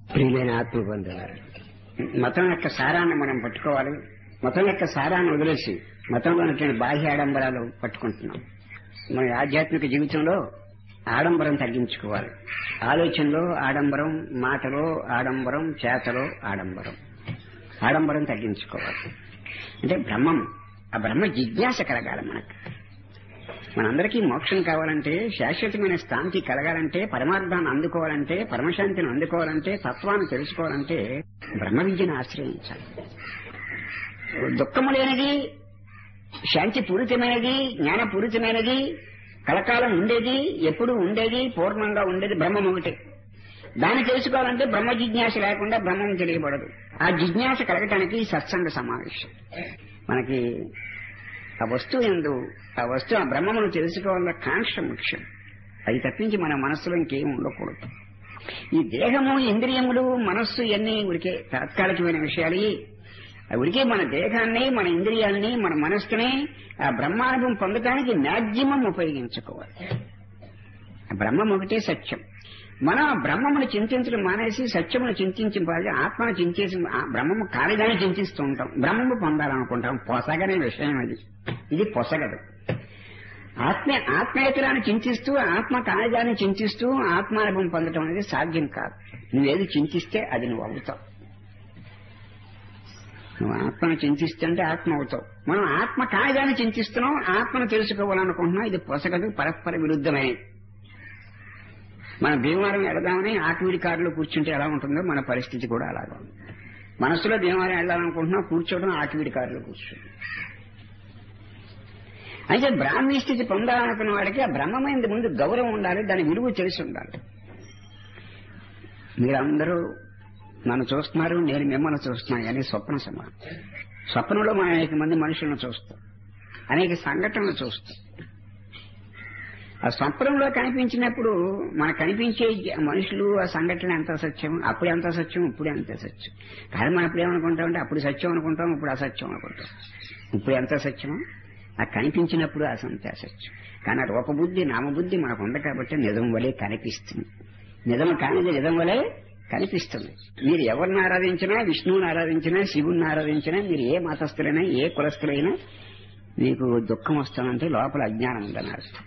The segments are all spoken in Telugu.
ప్రియులైన ఆత్మ బంధువులారు మతం యొక్క సారాన్ని మనం పట్టుకోవాలి మతం యొక్క సారాన్ని వదిలేసి మతంలో ఉన్నటువంటి బాహ్య ఆడంబరాలు పట్టుకుంటున్నాం మన ఆధ్యాత్మిక జీవితంలో ఆడంబరం తగ్గించుకోవాలి ఆలోచనలో ఆడంబరం మాటలో ఆడంబరం చేతలో ఆడంబరం ఆడంబరం తగ్గించుకోవాలి అంటే బ్రహ్మం ఆ బ్రహ్మ జిజ్ఞాస కలగాలి మనకు మనందరికీ మోక్షం కావాలంటే శాశ్వతమైన స్థాంతి కలగాలంటే పరమార్థాన్ని అందుకోవాలంటే పరమశాంతిని అందుకోవాలంటే తత్వాన్ని తెలుసుకోవాలంటే బ్రహ్మ విద్యను ఆశ్రయించాలి దుఃఖము లేనిది శాంతి పూరితమైనది జ్ఞాన పూరితమైనది కలకాలం ఉండేది ఎప్పుడు ఉండేది పూర్ణంగా ఉండేది బ్రహ్మం ఒకటే దాన్ని తెలుసుకోవాలంటే బ్రహ్మ జిజ్ఞాస లేకుండా బ్రహ్మం తెలియబడదు ఆ జిజ్ఞాస కలగటానికి సత్సంగ సమావేశం మనకి ఆ వస్తువు ఎందు ఆ వస్తువు ఆ బ్రహ్మమును తెలుసుకోవాలన్న కాంక్ష ముఖ్యం అది తప్పించి మన మనస్సులో ఇంకేం ఉండకూడదు ఈ దేహము ఇంద్రియములు మనస్సు ఇవన్నీ ఉడికే తాత్కాలికమైన విషయాలు ఉడికే మన దేహాన్ని మన ఇంద్రియాలని మన మనస్సుని ఆ బ్రహ్మానుభవం పొందటానికి మ్యాక్సిమం ఉపయోగించుకోవాలి ఆ బ్రహ్మం ఒకటే సత్యం మనం ఆ బ్రహ్మమును చింతించడం మానేసి సత్యమును చింతించాలి ఆత్మను చింతేసి ఆ బ్రహ్మము కాలిగానే చింతిస్తూ ఉంటాం బ్రహ్మము పొందాలనుకుంటాం పొసగనే విషయం అది ఇది పొసగదు ఆత్మ ఆత్మేతరాన్ని చింతిస్తూ ఆత్మ కాలిగాన్ని చింతిస్తూ ఆత్మానుభవం పొందడం అనేది సాధ్యం కాదు నువ్వేది చింతిస్తే అది నువ్వు అవుతావు నువ్వు ఆత్మను చింతిస్తుంటే ఆత్మ అవుతావు మనం ఆత్మ కాయదాన్ని చింతిస్తున్నాం ఆత్మను తెలుసుకోవాలనుకుంటున్నాం ఇది పొసగదు పరస్పర విరుద్ధమైనది మన భీమవరం వెళదామని ఆకివిడి కారులో కూర్చుంటే ఎలా ఉంటుందో మన పరిస్థితి కూడా అలాగా ఉంది మనసులో భీమవరం వెళ్ళాలనుకుంటున్నాం కూర్చోవడం ఆకివిడి కారులో కూర్చోవడం అయితే బ్రాహ్మీ స్థితి పొందాలనుకున్న వాడికి ఆ బ్రహ్మమైన ముందు గౌరవం ఉండాలి దాని విలువ తెలిసి ఉండాలి మీరందరూ నన్ను చూస్తున్నారు నేను మిమ్మల్ని చూస్తున్నాను అని స్వప్న సమానం స్వప్నంలో మనం అనేక మంది మనుషులను చూస్తాం అనేక సంఘటనలు చూస్తాం ఆ స్వప్నంలో కనిపించినప్పుడు మనకు కనిపించే మనుషులు ఆ సంఘటన ఎంత సత్యం అప్పుడు ఎంత సత్యం ఇప్పుడు ఎంత సత్యం కానీ మనం ఇప్పుడు ఏమనుకుంటామంటే అప్పుడు సత్యం అనుకుంటాం ఇప్పుడు అసత్యం అనుకుంటాం ఇప్పుడు ఎంత సత్యమో ఆ కనిపించినప్పుడు అసంత అసత్యం కానీ ఆ రూపబుద్ధి నామబుద్ధి మనకు ఉంది కాబట్టి నిజం వలె కనిపిస్తుంది నిజం కానిది నిజం వలె కనిపిస్తుంది మీరు ఎవరిని ఆరాధించినా విష్ణువుని ఆరాధించినా శివుని ఆరాధించినా మీరు ఏ మతస్థులైనా ఏ కులస్థులైనా మీకు దుఃఖం వస్తుందంటే లోపల అజ్ఞానం ఉందని అర్థం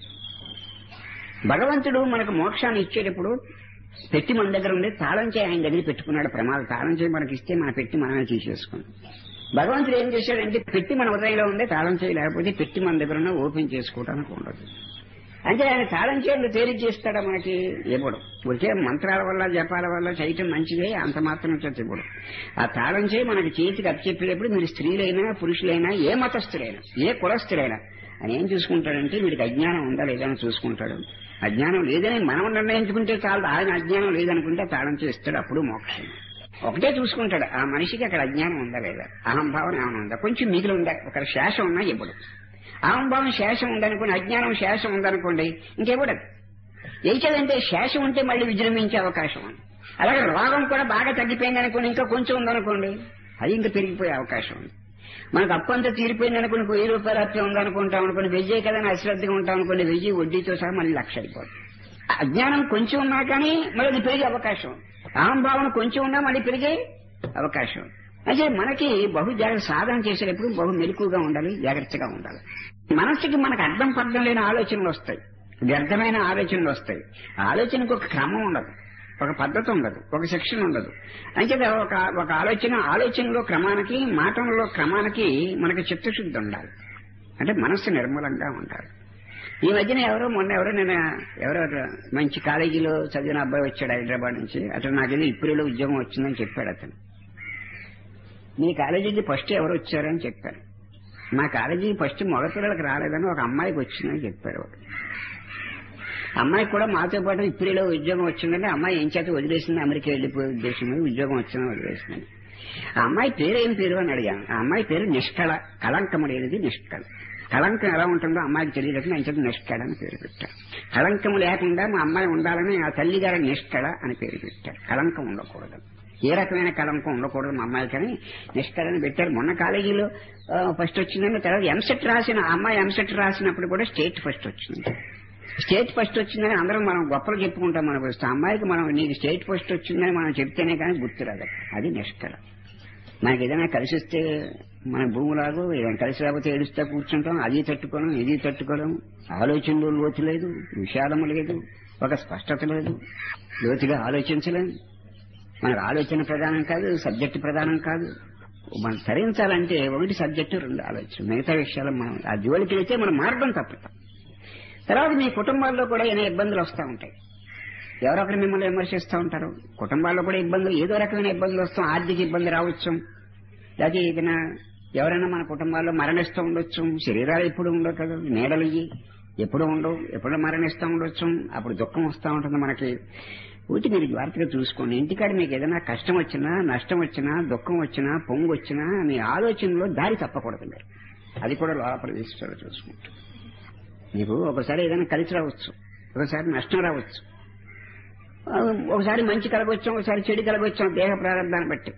భగవంతుడు మనకు మోక్షాన్ని ఇచ్చేటప్పుడు పెట్టి మన దగ్గర ఉండే తాళం చేయి ఆయన దగ్గర పెట్టుకున్నాడు ప్రమాదం తాళం చేయి మనకి ఇస్తే మన పెట్టి మనమే తీసేసుకున్నాం భగవంతుడు ఏం చేశాడంటే పెట్టి మన ఉదయంలో ఉండే తాళం చేయి లేకపోతే పెట్టి మన దగ్గర ఉన్న ఓపెన్ చేసుకోవడానికి ఉండదు అంటే ఆయన తాళం చేయలు తేలిక చేస్తాడా మనకి ఇవ్వడు ఒకే మంత్రాల వల్ల జపాల వల్ల చేయటం మంచిదే అంత మాత్రం చేతి ఇవ్వడు ఆ తాళం చేయి మనకి చేతికి అప్పచెప్పేటప్పుడు మీరు స్త్రీలైనా పురుషులైనా ఏ మతస్థులైనా ఏ కులస్థులైనా ఆయన ఏం చూసుకుంటాడంటే వీడికి అజ్ఞానం ఉందా లేదా అని చూసుకుంటాడు అజ్ఞానం లేదని మనం నిర్ణయించుకుంటే చాలు ఆయన అజ్ఞానం లేదనుకుంటే తాళం చేస్తాడు అప్పుడు మోక్షం ఒకటే చూసుకుంటాడు ఆ మనిషికి అక్కడ అజ్ఞానం ఉందా లేదా అహంభావం ఏమైనా ఉందా కొంచెం మిగిలి ఉందా ఒక శేషం ఉన్నా ఇవ్వడు అహంభావం శేషం ఉందనుకోండి అజ్ఞానం శేషం ఉందనుకోండి ఇంకెవ్వడదు ఏచేదంటే శేషం ఉంటే మళ్ళీ విజృంభించే అవకాశం ఉంది అలాగే రోగం కూడా బాగా తగ్గిపోయింది అనుకోండి ఇంకా కొంచెం ఉందనుకోండి అది ఇంకా పెరిగిపోయే అవకాశం ఉంది మనకు అప్పు అంతా తీరిపోయింది అనుకుని వెయ్యి రూపాయలు అప్పే ఉందనుకుంటాం అనుకోండి వెయ్యి కదా అశ్రద్ధగా ఉంటాం అనుకోండి వెయ్యి వడ్డీతో సహా మళ్ళీ లక్ష అయిపోతుంది అజ్ఞానం కొంచెం ఉన్నా కానీ మళ్ళీ అది పెరిగే అవకాశం అహంభావన కొంచెం ఉన్నా మళ్ళీ పెరిగే అవకాశం అయితే మనకి బహు జాగ్రత్త సాధన చేసేటప్పుడు బహు మెలకుగా ఉండాలి జాగ్రత్తగా ఉండాలి మనస్సుకి మనకు అర్థం పర్థం లేని ఆలోచనలు వస్తాయి వ్యర్థమైన ఆలోచనలు వస్తాయి ఆలోచనకు ఒక క్రమం ఉండదు ఒక పద్ధతి ఉండదు ఒక సెక్షన్ ఉండదు అంచేత ఒక ఒక ఆలోచన ఆలోచనలో క్రమానికి మాటలలో క్రమానికి మనకి చిత్తశుద్ధి ఉండాలి అంటే మనస్సు నిర్మలంగా ఉండాలి ఈ మధ్యన ఎవరో మొన్న ఎవరో నేను ఎవరో మంచి కాలేజీలో చదివిన అబ్బాయి వచ్చాడు హైదరాబాద్ నుంచి అతను నాకేదో ఇప్పుడులో ఉద్యోగం వచ్చిందని చెప్పాడు అతను మీ కాలేజీకి ఫస్ట్ ఎవరు వచ్చారని చెప్పారు మా కాలేజీకి ఫస్ట్ మగపిల్లలకు రాలేదని ఒక అమ్మాయికి వచ్చిందని చెప్పారు అమ్మాయికి కూడా మాతో పాటు ఇప్పుడులో ఉద్యోగం వచ్చిందంటే అమ్మాయి ఏం చేత వదిలేసింది అమెరికా వెళ్ళిపోయే ఉద్దేశం మీద ఉద్యోగం వచ్చిందని వదిలేసిందని ఆ అమ్మాయి పేరు ఏం పేరు అని అడిగాను ఆ అమ్మాయి పేరు నిష్కళ కళంకం అనేది నిష్కళ కళంకం ఎలా ఉంటుందో అమ్మాయికి తెలియదు నేను చెప్పి నిష్కళ అని పేరు పెట్టారు కళంకం లేకుండా మా అమ్మాయి ఉండాలని ఆ తల్లిగారి నిష్కళ అని పేరు పెట్టారు కళంకం ఉండకూడదు ఏ రకమైన కళంకం ఉండకూడదు మా అమ్మాయి కానీ నిష్కళని పెట్టారు మొన్న కాలేజీలో ఫస్ట్ వచ్చిందని తర్వాత ఎంసెట్ రాసిన ఆ అమ్మాయి ఎంసెట్ రాసినప్పుడు కూడా స్టేట్ ఫస్ట్ వచ్చింది స్టేట్ ఫస్ట్ వచ్చిందని అందరం మనం గొప్పలు చెప్పుకుంటాం మనకు వస్తే అమ్మాయికి మనం నీకు స్టేట్ ఫస్ట్ వచ్చిందని మనం చెప్తేనే కానీ గుర్తురాదు అది నిష్కర మనకి ఏదైనా కలిసి వస్తే మన భూములాగు ఏదైనా కలిసి రాకపోతే ఏడుస్తా కూర్చుంటాం అది తట్టుకోవడం ఇది తట్టుకోవడం ఆలోచనలో లోతు లేదు విషాదము లేదు ఒక స్పష్టత లేదు లోతుగా ఆలోచించలేము మనకు ఆలోచన ప్రధానం కాదు సబ్జెక్ట్ ప్రధానం కాదు మనం తరించాలంటే ఒకటి సబ్జెక్టు రెండు ఆలోచన మిగతా విషయాలు మనం ఆ జోలికి వెళ్తే మనం మార్గం తప్పుతాం తర్వాత మీ కుటుంబాల్లో కూడా ఎన్నో ఇబ్బందులు వస్తూ ఉంటాయి ఎవరొకరు మిమ్మల్ని విమర్శిస్తూ ఉంటారు కుటుంబాల్లో కూడా ఇబ్బందులు ఏదో రకమైన ఇబ్బందులు వస్తాం ఆర్థిక ఇబ్బంది రావచ్చు లేకపోతే ఏదైనా ఎవరైనా మన కుటుంబాల్లో మరణిస్తూ ఉండొచ్చు శరీరాలు ఎప్పుడు ఉండవు కదా నీడలు ఇవి ఎప్పుడు ఉండవు ఎప్పుడు మరణిస్తూ ఉండొచ్చు అప్పుడు దుఃఖం వస్తూ ఉంటుంది మనకి వీటి మీరు జాగ్రత్తగా చూసుకోండి ఇంటికాడ మీకు ఏదైనా కష్టం వచ్చినా నష్టం వచ్చినా దుఃఖం వచ్చినా పొంగు వచ్చినా మీ ఆలోచనలో దారి తప్పకూడదు మీరు అది కూడా లోపల తీసుకోవాలి చూసుకుంటూ మీకు ఒకసారి ఏదైనా కలిసి రావచ్చు ఒకసారి నష్టం రావచ్చు ఆ, ఒకసారి మంచి కలగొచ్చాం ఒకసారి చెడు కలగొచ్చాం దేహ ప్రారంభాన్ని బట్టి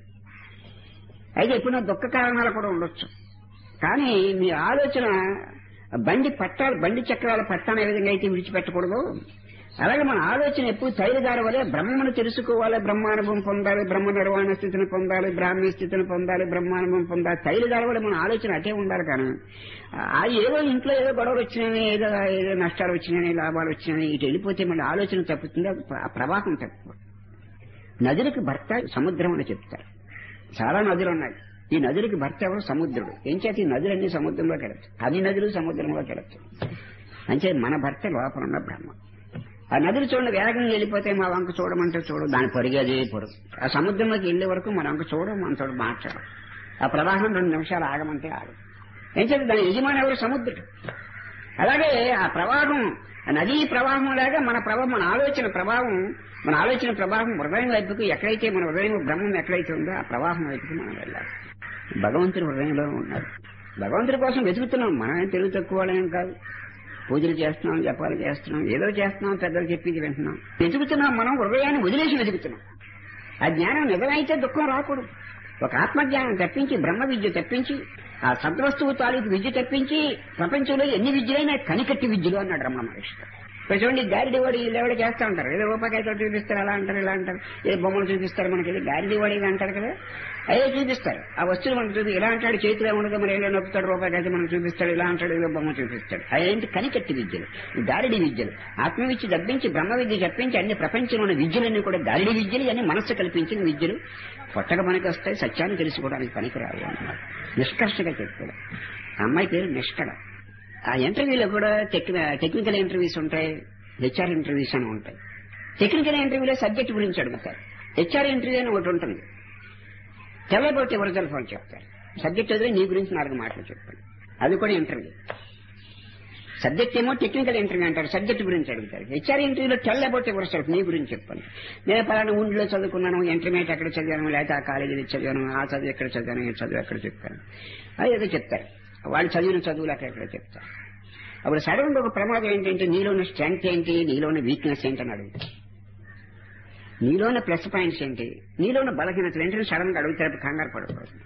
అయితే ఎప్పుడైనా దుఃఖ కారణాలు కూడా ఉండొచ్చు కానీ మీ ఆలోచన బండి పట్టాలు బండి చక్రాల పట్టాన్ని ఏ విధంగా అయితే విడిచిపెట్టకూడదు అలాగే మన ఆలోచన ఎప్పుడు తైలుదారి వలె బ్రహ్మను తెలుసుకోవాలి బ్రహ్మానుభవం పొందాలి బ్రహ్మ నిర్వాణ స్థితిని పొందాలి బ్రాహ్మీ స్థితిని పొందాలి బ్రహ్మానుభవం పొందాలి తైలుదారి వల్ల మన ఆలోచన అటే ఉండాలి కానీ ఆ ఏదో ఇంట్లో ఏదో గొడవలు వచ్చినాయని ఏదో ఏదో నష్టాలు వచ్చినాయని లాభాలు వచ్చినాయని ఇటు వెళ్ళిపోతే మన ఆలోచన తప్పుతుంది ఆ ప్రవాహం తప్పు నదులకు భర్త సముద్రం అని చెప్తారు చాలా నదులు ఉన్నాయి ఈ నదులకి భర్త ఎవరు సముద్రుడు ఏం చేత ఈ నదులన్నీ సముద్రంలో కెడతాయి అన్ని నదులు సముద్రంలో కెడతాయి అంటే మన భర్త లోపల ఉన్న బ్రహ్మ ఆ నదులు చూడండి వేగంగా వెళ్ళిపోతే మా వంక చూడమంటే చూడు దాని పొరిగేది పొరుగు ఆ సముద్రంలోకి వెళ్ళే వరకు మన వంక చూడం మనతో మాట్లాడం ఆ ప్రవాహం రెండు నిమిషాలు ఆగమంటే ఆగదు ఏం చేత దాని యజమాని ఎవరు సముద్రుడు అలాగే ఆ ప్రవాహం ఆ నదీ ప్రవాహం లాగా మన ప్రభావం మన ఆలోచన ప్రభావం మన ఆలోచన ప్రభావం హృదయం వైపుకు ఎక్కడైతే మన హృదయం బ్రహ్మం ఎక్కడైతే ఉందో ఆ ప్రవాహం వైపుకు మనం వెళ్ళాలి భగవంతుడి హృదయంలో ఉన్నాడు భగవంతుడి కోసం వెతుకుతున్నాం మనమే తెలుగు తక్కువ వాళ్ళేం కాదు పూజలు చేస్తున్నాం జపాలు చేస్తున్నాం ఏదో చేస్తున్నాం పెద్దలు చెప్పింది వింటున్నాం వెతుకుతున్నాం మనం హృదయాన్ని వదిలేసి వెతుకుతున్నాం ఆ జ్ఞానం నిజమైతే దుఃఖం రాకూడదు ఒక ఆత్మజ్ఞానం తప్పించి బ్రహ్మ విద్య తప్పించి ఆ సద్వస్తువు తాలూకు విద్య తప్పించి ప్రపంచంలో ఎన్ని విద్యలైనా కనికట్టి విద్యలు అన్నాడు రమణ మహర్షి ఇప్పుడు చూడండి గారిడి వాడి లేవడ చేస్తా ఉంటారు ఏదో రూపాయితో చూపిస్తారు అలా అంటారు ఇలా అంటారు ఏదో బొమ్మలు చూపిస్తారు మనకి ఏదో గారిడి వాడి ఇలా అంటారు కదా అదే చూపిస్తారు ఆ వస్తువులు మనకు చూపి ఇలా అంటాడు చేతిలో ఉండదు మరి ఏదో నొప్పుతాడు రూపాయికైతే మనకు చూపిస్తాడు ఇలా అంటాడు ఏదో బొమ్మ చూపిస్తాడు అదేంటి కనికట్టి విద్యలు ఈ గారిడి విద్యలు ఆత్మవిద్య దబ్బించి బ్రహ్మ విద్య చెప్పించి అన్ని ప్రపంచంలో ఉన్న విద్యలన్నీ కూడా గారిడి విద్యలు అన్ని మనస్సు కల్పించిన విద్యలు కొత్తగా పనికి వస్తాయి సత్యాన్ని తెలుసుకోవడానికి పనికిరావు అన్నమాట నిష్కర్షగా చెప్తాడు ఆ అమ్మాయి పేరు నిష్కడ ఆ ఇంటర్వ్యూలో కూడా టెక్నికల్ ఇంటర్వ్యూస్ ఉంటాయి హెచ్ఆర్ ఇంటర్వ్యూస్ అని ఉంటాయి టెక్నికల్ ఇంటర్వ్యూలో సబ్జెక్ట్ గురించి అడుగుతారు హెచ్ఆర్ ఇంటర్వ్యూ అని ఒకటి ఉంటుంది తెల్లబోతే ఒరిజినల్ ఫోన్ చెప్తారు సబ్జెక్ట్ వదిలే నీ గురించి నాలుగు మాటలు చెప్పండి అది కూడా ఇంటర్వ్యూ సబ్జెక్ట్ ఏమో టెక్నికల్ ఇంటర్వ్యూ అంటారు సబ్జెక్ట్ గురించి అడుగుతారు హెచ్ఆర్ ఇంటర్వ్యూలో తెల్లబోతే ఒరిజినల్ నీ గురించి చెప్పండి నేను పలానా ఊళ్ళో చదువుకున్నాను ఇంటర్మీడియట్ ఎక్కడ చదివాను లేకపోతే ఆ కాలేజీలో చదివాను ఆ చదువు ఎక్కడ చదివాను ఈ చదువు ఎక్కడ చెప్పాను అది ఏదో చెప్తారు వాళ్ళు చదివిన చదువులు అక్కడ ఎక్కడ చెప్తారు అప్పుడు సడన్ ఒక ప్రమాదం ఏంటంటే నీలో ఉన్న స్ట్రెంగ్త్ ఏంటి నీలో ఉన్న వీక్నెస్ ఏంటి అని అడుగుతారు నీలో ఉన్న ప్లస్ పాయింట్స్ ఏంటి నీలో ఉన్న బలహీనతలు ఏంటని సడన్ గా అడుగుతారు కంగారు పడకూడదు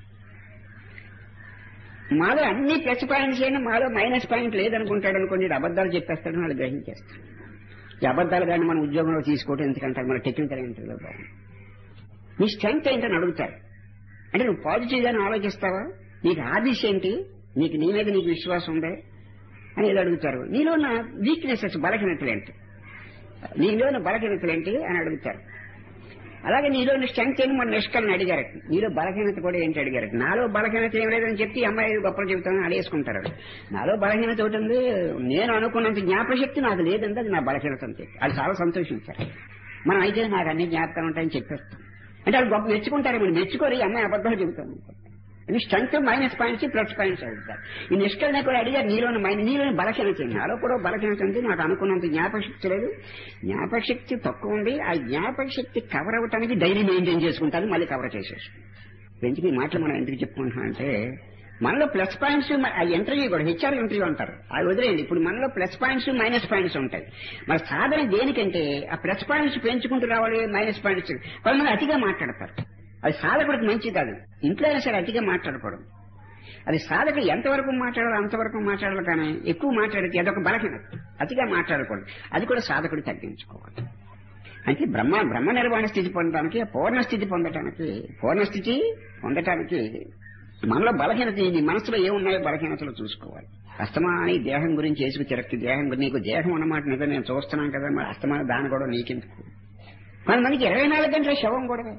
మాలో అన్ని ప్లస్ పాయింట్స్ అయినా మాలో మైనస్ పాయింట్ లేదనుకుంటాడు అనుకోండి ఇది అబద్ధాలు చెప్పేస్తాడని వాళ్ళు గ్రహించేస్తారు ఈ అబద్ధాలు కానీ మన ఉద్యోగంలో తీసుకోవడం ఎందుకంటారు మన టెక్నికల్ ఇంటర్వ్యూలో బాగుంది నీ స్ట్రెంగ్త్ ఏంటని అడుగుతారు అంటే నువ్వు పాజిటివ్ గానే ఆలోచిస్తావా నీకు హాబీస్ ఏంటి నీకు నీ మీద నీకు విశ్వాసం ఉందే అని ఏదో అడుగుతారు నీలో ఉన్న వీక్నెసెస్ బలహీనతలు ఏంటి నీలో ఉన్న బలహీనతలు ఏంటి అని అడుగుతారు అలాగే నీలో ఉన్న స్ట్రెంగ్త్ ఏమి మన నిష్కల్ని అడిగారు నీలో బలహీనత కూడా ఏంటి అడిగారు నాలో బలహీనత ఏం లేదని చెప్పి ఈ అమ్మాయి గొప్పలు చెబుతానని అడేసుకుంటారు నాలో బలహీనత ఒకటి ఉంది నేను అనుకున్నంత జ్ఞాపశక్తి నాకు లేదంటే అది నా బలహీనత అని చెప్పి అది చాలా సంతోషించారు మనం అయితే నాకు అన్ని జ్ఞాపకాలు ఉంటాయని చెప్పేస్తాం అంటే వాళ్ళు గొప్ప మెచ్చుకుంటారు మనం మెచ్చుకోరు ఈ అమ్మాయి అబద్ధాలు చెబుతాను ఇది strength minus points plus points అడుగుతారు ఈ నిష్కల్ని కూడా అడిగారు నీలోని మైనస్ నీలోని బలహీనత ఉంది. నాలో కూడా బలహీనత ఉంది నాకు అనుకున్నంత జ్ఞాపకశక్తి లేదు జ్ఞాపకశక్తి తక్కువ ఉంది ఆ జ్ఞాపకశక్తి కవర్ అవ్వటానికి డైలీ మెయింటైన్ చేసుకుంటాను మళ్ళీ కవర్ చేసేసుకుంటాను ఎందుకు ఈ మాటలు మనం ఎందుకు చెప్పుకుంటున్నాం అంటే మనలో ప్లస్ పాయింట్స్ ఆ ఇంటర్వ్యూ కూడా హెచ్ఆర్ ఇంటర్వ్యూ అంటారు అది వదిలేయండి ఇప్పుడు మనలో ప్లస్ పాయింట్స్ మైనస్ పాయింట్స్ ఉంటాయి మన సాధన దేనికంటే ఆ ప్లస్ పాయింట్స్ పెంచుకుంటూ రావాలి మైనస్ పాయింట్స్ కొంతమంది అతిగా మాట్లాడతారు అది సాధకుడికి మంచి కాదు ఇంట్లో అయినా సరే అతిగా మాట్లాడకూడదు అది సాధక ఎంతవరకు మాట్లాడాలో అంతవరకు మాట్లాడాలి కానీ ఎక్కువ మాట్లాడితే అదొక బలహీనత అతిగా మాట్లాడకూడదు అది కూడా సాధకుడు తగ్గించుకోవాలి అంటే బ్రహ్మ బ్రహ్మ నిర్వాణ స్థితి పొందడానికి పూర్ణ స్థితి పొందటానికి పూర్ణ స్థితి పొందటానికి మనలో బలహీనత ఇది మనసులో ఏమున్నాయో బలహీనతలు చూసుకోవాలి అస్తమాని దేహం గురించి వేసుకు తిరక్తి దేహం గురించి నీకు దేహం అన్నమాట నిజం నేను చూస్తున్నాను కదా మరి అస్తమాన దాని కూడా నీకెందుకు కొంతమందికి ఇరవై నాలుగు గంటల శవం కూడా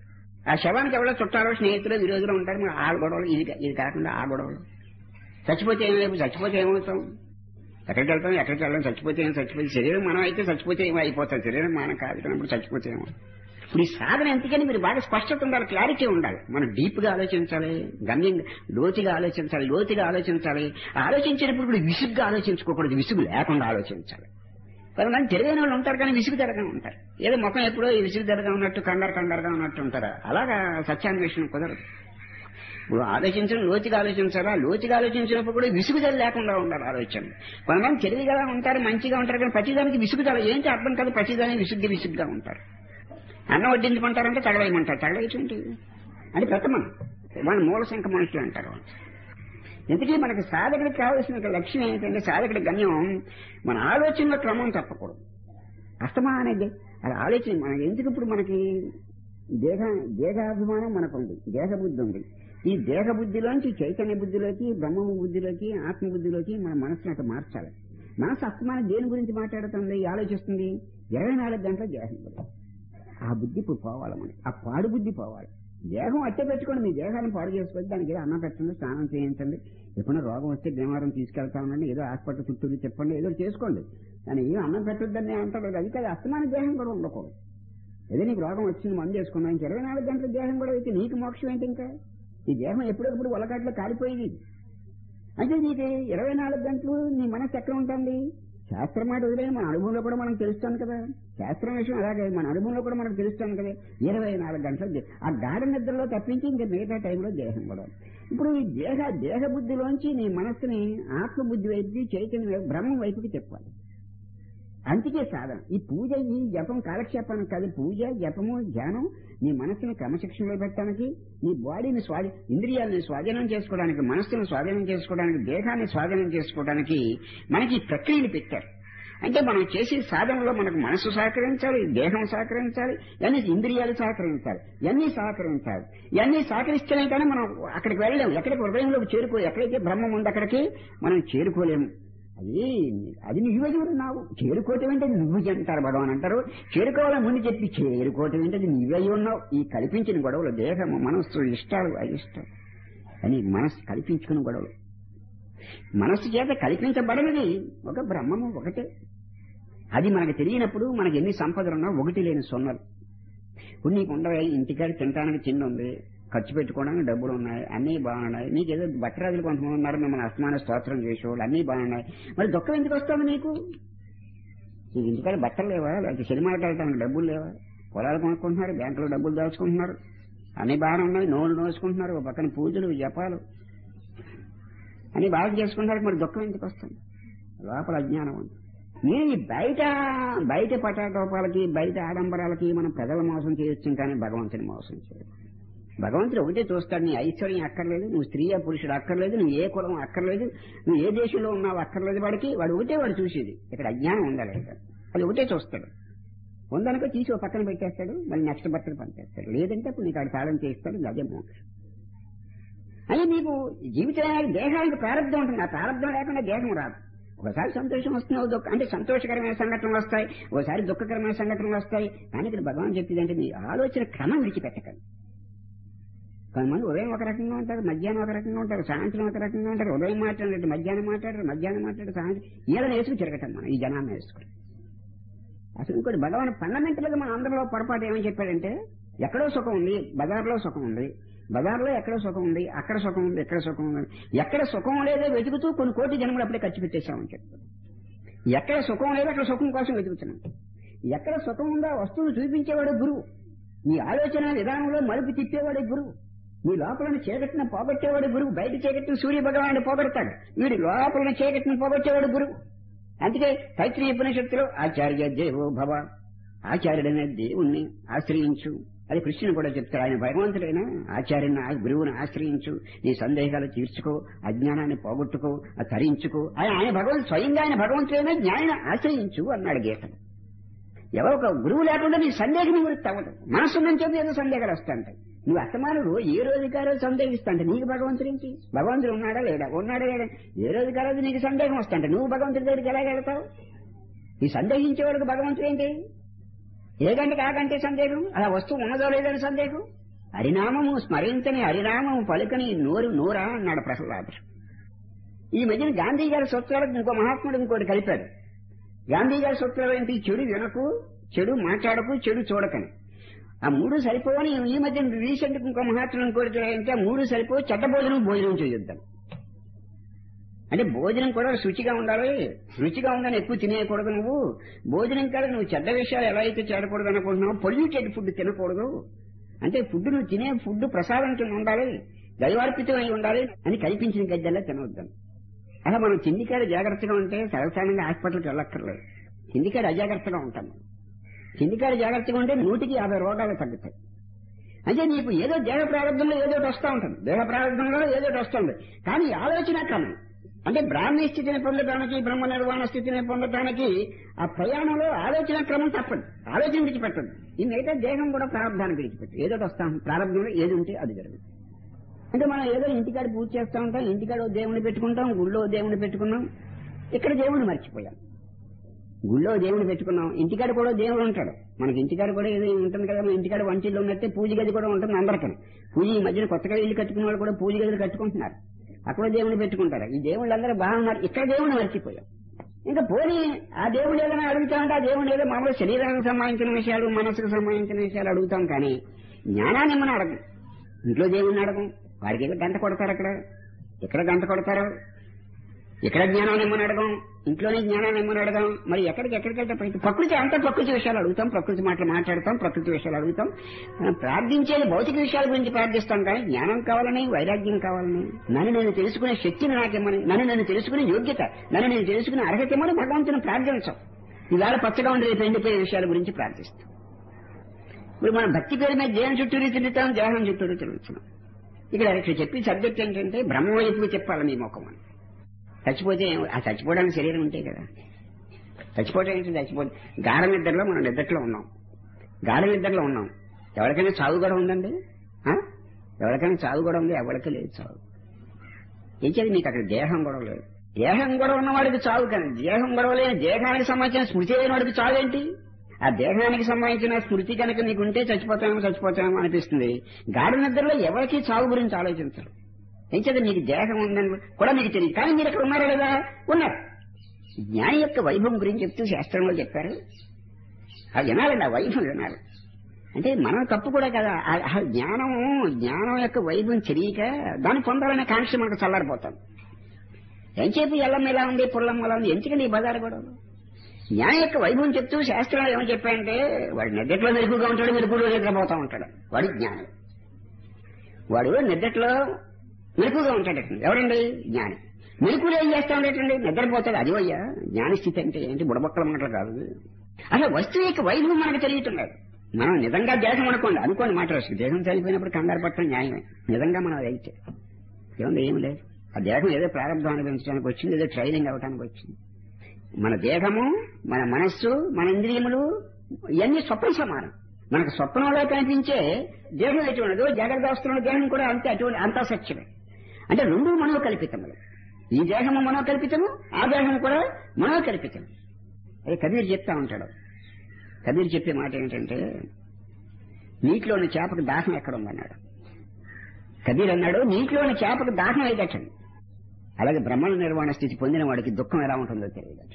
ఆ శవానికి ఎవరో చుట్టాలో స్నేహితులు విరోధులు ఉంటారు మరి ఆ గొడవలు ఇది ఇది కాకుండా ఆ గొడవలు చచ్చిపోతే ఏం లేవు చచ్చిపోతే ఏమవుతాం ఎక్కడికి వెళ్తాం ఎక్కడికి వెళ్తాం చచ్చిపోతే ఏం చచ్చిపోతే శరీరం మనం అయితే చచ్చిపోతే ఏమో అయిపోతాం శరీరం మనం కాదు కానప్పుడు చచ్చిపోతే ఏమో ఇప్పుడు ఈ సాధన ఎందుకని మీరు బాగా స్పష్టత ఉండాలి క్లారిటీ ఉండాలి మనం డీప్ గా ఆలోచించాలి గమ్యం లోతుగా ఆలోచించాలి లోతుగా ఆలోచించాలి ఆలోచించేటప్పుడు కూడా విసుగ్గా ఆలోచించుకోకూడదు విసుగు లేకుండా ఆలోచించాలి కొంతమంది తెలివైన వాళ్ళు ఉంటారు కానీ విసుగు తిరగా ఉంటారు ఏదో ముఖం ఎప్పుడో ఈ విసుగు తిరగా ఉన్నట్టు కంగారు కంగారుగా ఉన్నట్టు ఉంటారు అలాగా సత్యాన్వేషణ కుదరదు ఇప్పుడు ఆలోచించడం లోతుగా ఆలోచించాలా లోతుగా ఆలోచించినప్పుడు కూడా విసుగుదల లేకుండా ఉండాలి ఆలోచన కొంతమంది తెలివిగా ఉంటారు మంచిగా ఉంటారు కానీ ప్రతిదానికి విసుగుదల ఏంటి అర్థం కాదు ప్రతిదానికి విసుగ్గా విసుగ్గా ఉంటారు అన్నం వడ్డించమంటారంటే తగలేయమంటారు తగలేయటండి అని ప్రథమ వాళ్ళ మూల సంఖ్య మనుషులు అంటారు వాళ్ళు. ఇంతకీ మనకి సాధకుడికి కావాల్సిన లక్ష్యం ఏంటంటే సాధకుడి గమ్యం మన ఆలోచనల క్రమం తప్పకూడదు అస్తమా అనేది అది ఆలోచన మన ఎందుకు ఇప్పుడు మనకి దేహ దేహాభిమానం మనకుంది దేహ బుద్ధి ఉంది ఈ దేహ బుద్ధిలోంచి చైతన్య బుద్ధిలోకి బ్రహ్మ బుద్ధిలోకి ఆత్మ బుద్ధిలోకి మన మనసుని అట్లా మార్చాలి మనసు అస్తమానం దేని గురించి మాట్లాడుతుంది ఆలోచిస్తుంది ఇరవై నాలుగు గంటల దేహం గురించి ఆ బుద్ధి ఇప్పుడు పోవాలి మనకి ఆ పాడు బుద్ధి పోవాలి దేహం అట్టే పెట్టుకోండి మీ దేహాన్ని పాడు చేసుకోవచ్చు దానికి ఏదో అన్నం పెట్టండి స్నానం చేయించండి ఎప్పుడైనా రోగం వస్తే భీమవరం తీసుకెళ్తా ఉండండి ఏదో హాస్పిటల్ చుట్టూ చెప్పండి ఏదో చేసుకోండి కానీ ఏం అన్నం పెట్టొద్దని అంటారు అది కాదు అస్తమాన దేహం కూడా ఉండకూడదు ఏదో నీకు రోగం వచ్చింది మందు చేసుకున్నావు ఇంక ఇరవై నాలుగు గంటల దేహం కూడా అయితే నీకు మోక్షం ఏంటి ఇంకా ఈ దేహం ఎప్పుడెప్పుడు ఒలగట్లో కాలిపోయింది అంటే నీకు ఇరవై నాలుగు గంటలు నీ మనసు ఎక్కడ ఉంటుంది శాస్త్రం మాట వదిలే మన అనుభవంలో కూడా మనకు తెలుస్తాను కదా శాస్త్రం విషయం అలాగే మన అనుభవంలో కూడా మనకు తెలుస్తాను కదా ఇరవై నాలుగు గంటలు దే- ఆ గాఢ నిద్రలో తప్పించి ఇంకా మిగతా టైంలో దేహం కూడా ఇప్పుడు ఈ దేహ దేహ బుద్ధిలోంచి నీ మనస్సుని ఆత్మబుద్ధి వైపుకి చైతన్య వైపు బ్రహ్మం వైపుకి చెప్పాలి అందుకే సాధన ఈ పూజ ఈ జపం కాలక్షేపానికి కాదు పూజ జపము ధ్యానం నీ మనసుని క్రమశిక్షణలో పెట్టడానికి నీ బాడీని స్వాధీ ఇంద్రియాలని స్వాధీనం చేసుకోవడానికి మనస్సును స్వాధీనం చేసుకోవడానికి దేహాన్ని స్వాధీనం చేసుకోవడానికి మనకి ఈ ప్రక్రియలు పెట్టారు అంటే మనం చేసే సాధనలో మనకు మనసు సహకరించాలి దేహం సహకరించాలి ఇవన్నీ ఇంద్రియాలు సహకరించాలి ఇవన్నీ సహకరించాలి ఇవన్నీ సహకరిస్తేనే కానీ మనం అక్కడికి వెళ్ళలేము ఎక్కడికి హృదయంలోకి చేరుకో ఎక్కడైతే బ్రహ్మం ఉంది అక్కడికి మనం చేరుకోలేము అది అది నువ్వే ఉన్నావు చేరుకోవటం ఏంటది నువ్వు అంటారు భగవాన్ అంటారు చేరుకోవాలని ముందు చెప్పి చేరుకోవటం ఏంటది నువ్వే ఉన్నావు ఈ కల్పించిన గొడవలు దేహము మనస్సు ఇష్టాలు అయిష్టాలు అని మనస్సు కల్పించుకున్న గొడవలు మనస్సు చేత కల్పించబడినది ఒక బ్రహ్మము ఒకటే అది మనకు తెలియనప్పుడు మనకి ఎన్ని సంపదలున్నా ఒకటి లేని సొన్నలు ఇప్పుడు నీకు ఉండవే ఇంటికాడ తినడానికి తిండి ఉంది ఖర్చు పెట్టుకోవడానికి డబ్బులు ఉన్నాయి అన్నీ బాగున్నాయి నీకు ఏదో బట్టరాజులు కొంతమంది ఉన్నారు మిమ్మల్ని అస్మాన స్తోత్రం చేసేవాళ్ళు అన్నీ బాగున్నాయి మరి దుఃఖం ఎందుకు వస్తుంది నీకు నీకు ఇంటికాడ బట్టలు లేవా లేకపోతే సినిమాకి వెళ్ళడానికి డబ్బులు లేవా పొలాలు కొనుక్కుంటున్నారు బ్యాంకులో డబ్బులు దాచుకుంటున్నారు అన్ని బాగానే ఉన్నాయి నోళ్ళు నోసుకుంటున్నారు ఒక పక్కన పూజలు జపాలు అని బాగా చేసుకుంటారు మరి దుఃఖం ఎందుకు వస్తుంది లోపల అజ్ఞానం ఉంది మీరు ఈ బయట బయట పటాటోపాలకి బయట ఆడంబరాలకి మనం ప్రజల మోసం చేయొచ్చు కానీ భగవంతుని మోసం చేయదు భగవంతుడు ఒకటే చూస్తాడు నీ ఐశ్వర్యం అక్కర్లేదు నువ్వు స్త్రీయా పురుషుడు అక్కర్లేదు నువ్వు ఏ కులం అక్కర్లేదు నువ్వు ఏ దేశంలో ఉన్నావు అక్కర్లేదు వాడికి వాడు ఒకటే వాడు చూసేది ఇక్కడ అజ్ఞానం ఉండాలి అది ఒకటే చూస్తాడు ఉందనుకో తీసి ఒక పక్కన పెట్టేస్తాడు మళ్ళీ నెక్స్ట్ బట్టలు పంపేస్తాడు లేదంటే అప్పుడు నీకు ఆడు తాళం చేస్తాడు అదే మోక్షం అని నీకు జీవితం దేహానికి ప్రారంభం ఉంటుంది ఆ ప్రారంభం లేకుండా దేహం రాదు ఒకసారి సంతోషం వస్తుంది ఒక దుఃఖం అంటే సంతోషకరమైన సంఘటనలు వస్తాయి ఒకసారి దుఃఖకరమైన సంఘటనలు వస్తాయి కానీ ఇక్కడ భగవాన్ చెప్పింది అంటే మీ ఆలోచన క్రమం విడిచిపెట్టకండి కొంతమంది ఉదయం ఒక రకంగా ఉంటారు మధ్యాహ్నం ఒక రకంగా ఉంటారు సాయంత్రం ఒక రకంగా ఉంటారు ఉదయం మాట్లాడారు మధ్యాహ్నం మాట్లాడారు మధ్యాహ్నం మాట్లాడారు సాయంత్రం ఈడని వేసుకు తిరగటం మనం ఈ జనాన్ని వేసుకుని అసలు ఇంకోటి భగవాన్ ఫండమెంటల్ గా మన అందరిలో పొరపాటు ఏమని చెప్పాడంటే ఎక్కడో సుఖం ఉంది బజార్లో సుఖం ఉంది బజార్లో ఎక్కడ సుఖం ఉంది అక్కడ సుఖం ఉంది ఎక్కడ సుఖం ఉంది ఎక్కడ సుఖం లేదో వెతుకుతూ కొన్ని కోటి జన్మలు అప్పుడే ఖర్చు పెట్టేశామని చెప్తాడు ఎక్కడ సుఖం లేదో అక్కడ సుఖం కోసం వెతుకుతున్నాం ఎక్కడ సుఖం ఉందో ఆ వస్తువును చూపించేవాడు గురువు నీ ఆలోచన విధానంలో మలుపు తిప్పేవాడే గురువు నీ లోపలని చీకటిని పోగొట్టేవాడు గురువు బయట చీకటిని సూర్య భగవానుడు పోగొడతాడు వీడి లోపలని చీకటిని పోగొట్టేవాడు గురువు అందుకే తైత్రీయ ఉపనిషత్తులో ఆచార్య దేవో భవ ఆచార్యుడనే దేవుణ్ణి ఆశ్రయించు అది కృష్ణుని కూడా చెప్తాడు ఆయన భగవంతుడైనా ఆచార్యుని ఆ గురువుని ఆశ్రయించు నీ సందేహాలు తీర్చుకో అజ్ఞానాన్ని పోగొట్టుకో అది తరించుకో ఆయన ఆయన భగవంతు స్వయంగా ఆయన భగవంతుడైనా జ్ఞానాన్ని ఆశ్రయించు అన్నాడు గీతలు ఎవరో ఒక గురువు లేకుండా నీ సందేహం నివృత్తి అవ్వదు మనస్సు నుంచి ఏదో సందేహాలు వస్తాంటాయి నువ్వు అస్తమానుడు ఏ రోజు కారో సందేహిస్తాంటే నీకు భగవంతుడు ఏంటి భగవంతుడు ఉన్నాడా లేడా ఉన్నాడా లేడా ఏ రోజు కారోజు నీకు సందేహం వస్తాంటే నువ్వు భగవంతుడి దగ్గరికి ఎలా వెళ్తావు ఈ సందేహించేవాడికి భగవంతుడు ఏంటి ఏ గంటకి ఆ గంటే సందేహం అలా వస్తువు ఉన్నదో లేదని సందేహం హరినామము స్మరించని హరినామము పలుకని నోరు నోరా అన్నాడు ప్రహ్లాదుడు ఈ మధ్యన గాంధీ గారి సూత్రాలకు ఇంకో మహాత్ముడు ఇంకోటి కలిపాడు గాంధీ గారి సూత్రాలు ఏంటి చెడు వినకు చెడు మాట్లాడకు చెడు చూడకని ఆ మూడు సరిపోవని ఈ మధ్య రీసెంట్ ఇంకో మహాత్ముడు ఇంకోటి ఏంటి ఆ మూడు సరిపో చెడ్డ భోజనం భోజనం చేయొద్దాం అంటే భోజనం కూడా శుచిగా ఉండాలి రుచిగా ఉందని ఎక్కువ తినేయకూడదు నువ్వు భోజనం కాదు నువ్వు చెడ్డ విషయాలు ఎలా అయితే చేయకూడదు అనుకుంటున్నావు పొల్యూటెడ్ ఫుడ్ తినకూడదు అంటే ఫుడ్ నువ్వు తినే ఫుడ్ ప్రసాదం కింద ఉండాలి దైవార్పితమై ఉండాలి అని కల్పించిన గద్దెల్లా తినవద్దాం అలా మనం తిండికాడ జాగ్రత్తగా ఉంటే సర్వసాధారణంగా హాస్పిటల్కి వెళ్ళక్కర్లేదు తిండికాడ అజాగ్రత్తగా ఉంటాం తిండికాడ జాగ్రత్తగా ఉంటే నూటికి యాభై రోగాలు తగ్గుతాయి అంటే నీకు ఏదో దేహ ప్రారంభంలో ఏదో ఒకటి వస్తూ ఉంటుంది దేహ ప్రారంభంలో ఏదో ఒకటి వస్తుంది కానీ ఈ ఆలోచన క్రమం అంటే బ్రాహ్మీ స్థితిని పొందడానికి బ్రహ్మ నిర్వాణ స్థితిని పొందడానికి ఆ ప్రయాణంలో ఆలోచన క్రమం తప్పదు ఆలోచన విడిచిపెట్టదు ఈ మిగతా దేహం కూడా ప్రారంభానికి విడిచిపెట్టు ఏదో ఒకటి వస్తాం ప్రారంభంలో ఏది ఉంటే అది జరుగుతుంది అంటే మనం ఏదో ఇంటికాడ పూజ చేస్తూ ఉంటాం ఇంటికాడ ఓ దేవుని పెట్టుకుంటాం గుళ్ళో ఓ దేవుని పెట్టుకున్నాం ఇక్కడ దేవుని మర్చిపోయాం గుళ్ళో దేవుని పెట్టుకున్నాం ఇంటికాడ కూడా దేవుడు ఉంటాడు మనకి ఇంటికాడ కూడా ఏదో ఉంటుంది కదా మన ఇంటికాడ వంటిల్లో ఉన్నట్టే పూజ గది కూడా ఉంటుంది అందరికీ పూజ ఈ మధ్యన కొత్తగా ఇల్లు కట్టుకున్న వాళ్ళు కూడా పూజ గదులు కట్టుకుంటున్నారు అక్కడ దేవుని పెట్టుకుంటారు ఈ దేవుళ్ళందరూ బాగున్నారు ఇక్కడ దేవుని మర్చిపోయాం ఇంకా పోనీ ఆ దేవుడు ఏదైనా అడుగుతామంటే ఆ దేవుడు ఏదో మామూలు శరీరానికి సంబంధించిన విషయాలు మనసుకు సంబంధించిన విషయాలు అడుగుతాం కానీ జ్ఞానాన్ని మనం అడగం ఇంట్లో దేవుడిని అడగం వాడికి ఏదో గంట కొడతారు అక్కడ ఇక్కడ గంట కొడతారు ఇక్కడ జ్ఞానాన్ని ఏమని అడగం ఇంట్లోనే జ్ఞానాన్ని ఏమని అడగం మరి ఎక్కడికి ఎక్కడికి వెళ్తే ప్రతి ప్రకృతి అంతా ప్రకృతి విషయాలు అడుగుతాం ప్రకృతి మాటలు మాట్లాడతాం ప్రకృతి విషయాలు అడుగుతాం మనం ప్రార్థించేది భౌతిక విషయాల గురించి ప్రార్థిస్తాం కానీ జ్ఞానం కావాలని వైరాగ్యం కావాలని నన్ను నేను తెలుసుకునే శక్తిని నాకేమని నన్ను నేను తెలుసుకునే యోగ్యత నన్ను నేను తెలుసుకునే అర్హత ఏమని భగవంతుని ప్రార్థించాం ఇవాళ పచ్చగా ఉండే రేపు ఎండిపోయే విషయాల గురించి ప్రార్థిస్తాం ఇప్పుడు మనం భక్తి పేరు మీద దేని చుట్టూరు తిరుగుతాం దేహం చుట్టూరు తిరుగుతున్నాం ఇక్కడ ఇక్కడ చెప్పి సబ్జెక్ట్ ఏంటంటే బ్రహ్మ వైపు చెప్పాలి మీ ముఖం అని చచ్చిపోతే ఏం- ఆ చచ్చిపోవడానికి శరీరం ఉంటే కదా చచ్చిపోవడం ఏంటి చచ్చిపోతే గాఢ నిద్రలో మనం నిద్రలో ఉన్నాం గాఢ నిద్రలో ఉన్నాం ఎవరికైనా చావు కూడా ఉందండి ఆ? ఎవరికైనా చావు కూడా ఉంది ఎవరికి లేదు చావు ఏం చేయాలి మీకు అక్కడ దేహం గొడవ లేదు దేహం గొడవ ఉన్నవాడికి చావు కానీ దేహం గొడవ లేని దేహానికి సంబంధించిన స్మృతి లేని వాడికి చావు ఏంటి ఆ దేహానికి సంబంధించిన స్మృతి కనుక నీకుంటే చచ్చిపోతామో చచ్చిపోతామో అనిపిస్తుంది గాఢ నిద్రలో ఎవరికి చావు గురించి ఆలోచించరు ఏం చేత నీకు దేహం ఉందని కూడా మీకు తెలియదు కానీ మీరు ఇక్కడ ఉన్నారా లేదా ఉన్నారు జ్ఞాని యొక్క వైభవం గురించి చెప్తూ శాస్త్రంలో చెప్పారు అది వినాలండి ఆ వైభవం వినాలి అంటే మనం తప్పు కూడా కదా ఆ- ఆ జ్ఞానము జ్ఞానం యొక్క వైభవం తెలియక దాన్ని పొందాలనే కాంక్ష మనకు చల్లారిపోతాం ఎంచేపు ఎల్లం ఎలా ఉంది పుల్లం ఎలా ఉంది ఎందుకని ఈ బజారు కూడా జ్ఞానం యొక్క వైభవం చెప్తూ శాస్త్రంలో ఏమని చెప్పాయంటే వాడు నిద్రలో మెరుగుగా ఉంటాడు మెరుగులో నిద్రపోతా ఉంటాడు వాడి జ్ఞానం వాడు నిద్రలో మెరుగుగా ఉంటాడు ఎవరండి జ్ఞాని మెరుగులు ఏం చేస్తా ఉండేటండి నిద్రపోతాడు అది అయ్యా జ్ఞాని స్థితి అంటే ఏంటి బుడబొక్కల మాటలు కాదు అసలు వస్తువు యొక్క వైభవం మనకు తెలియటం లేదు మనం నిజంగా దేహం అనుకోండి అనుకోండి మాట వస్తుంది దేహం చనిపోయినప్పుడు కంగారు పట్టడం న్యాయమే నిజంగా మనం అది అయితే ఏముంది ఏమి లేదు ఆ దేహం ఏదో ప్రారంభం అనుభవించడానికి వచ్చింది ఏదో ట్రైనింగ్ అవడానికి వచ్చింది మన దేహము మన మనస్సు మన ఇంద్రియములు ఇవన్నీ స్వప్న సమానం మనకు స్వప్నంలో కనిపించే దేహం ఎటువంటిదో జాగ్రత్త అవస్థలో దేహం కూడా అంతే అటువంటి అంతా సత్యమే అంటే రెండు మనోకల్పితములు ఈ దేహము మనోకల్పితము ఆ దేహం కూడా మనోకల్పితం అదే కబీర్ చెప్తా ఉంటాడు కబీర్ చెప్పే మాట ఏంటంటే నీటిలోని చేపకు దాహం ఎక్కడ ఉందన్నాడు కబీర్ అన్నాడు నీటిలోని చేపకు దాహం ఏదటండి అలాగే బ్రహ్మణ నిర్వాణ స్థితి పొందిన వాడికి దుఃఖం ఎలా ఉంటుందో తెలియదట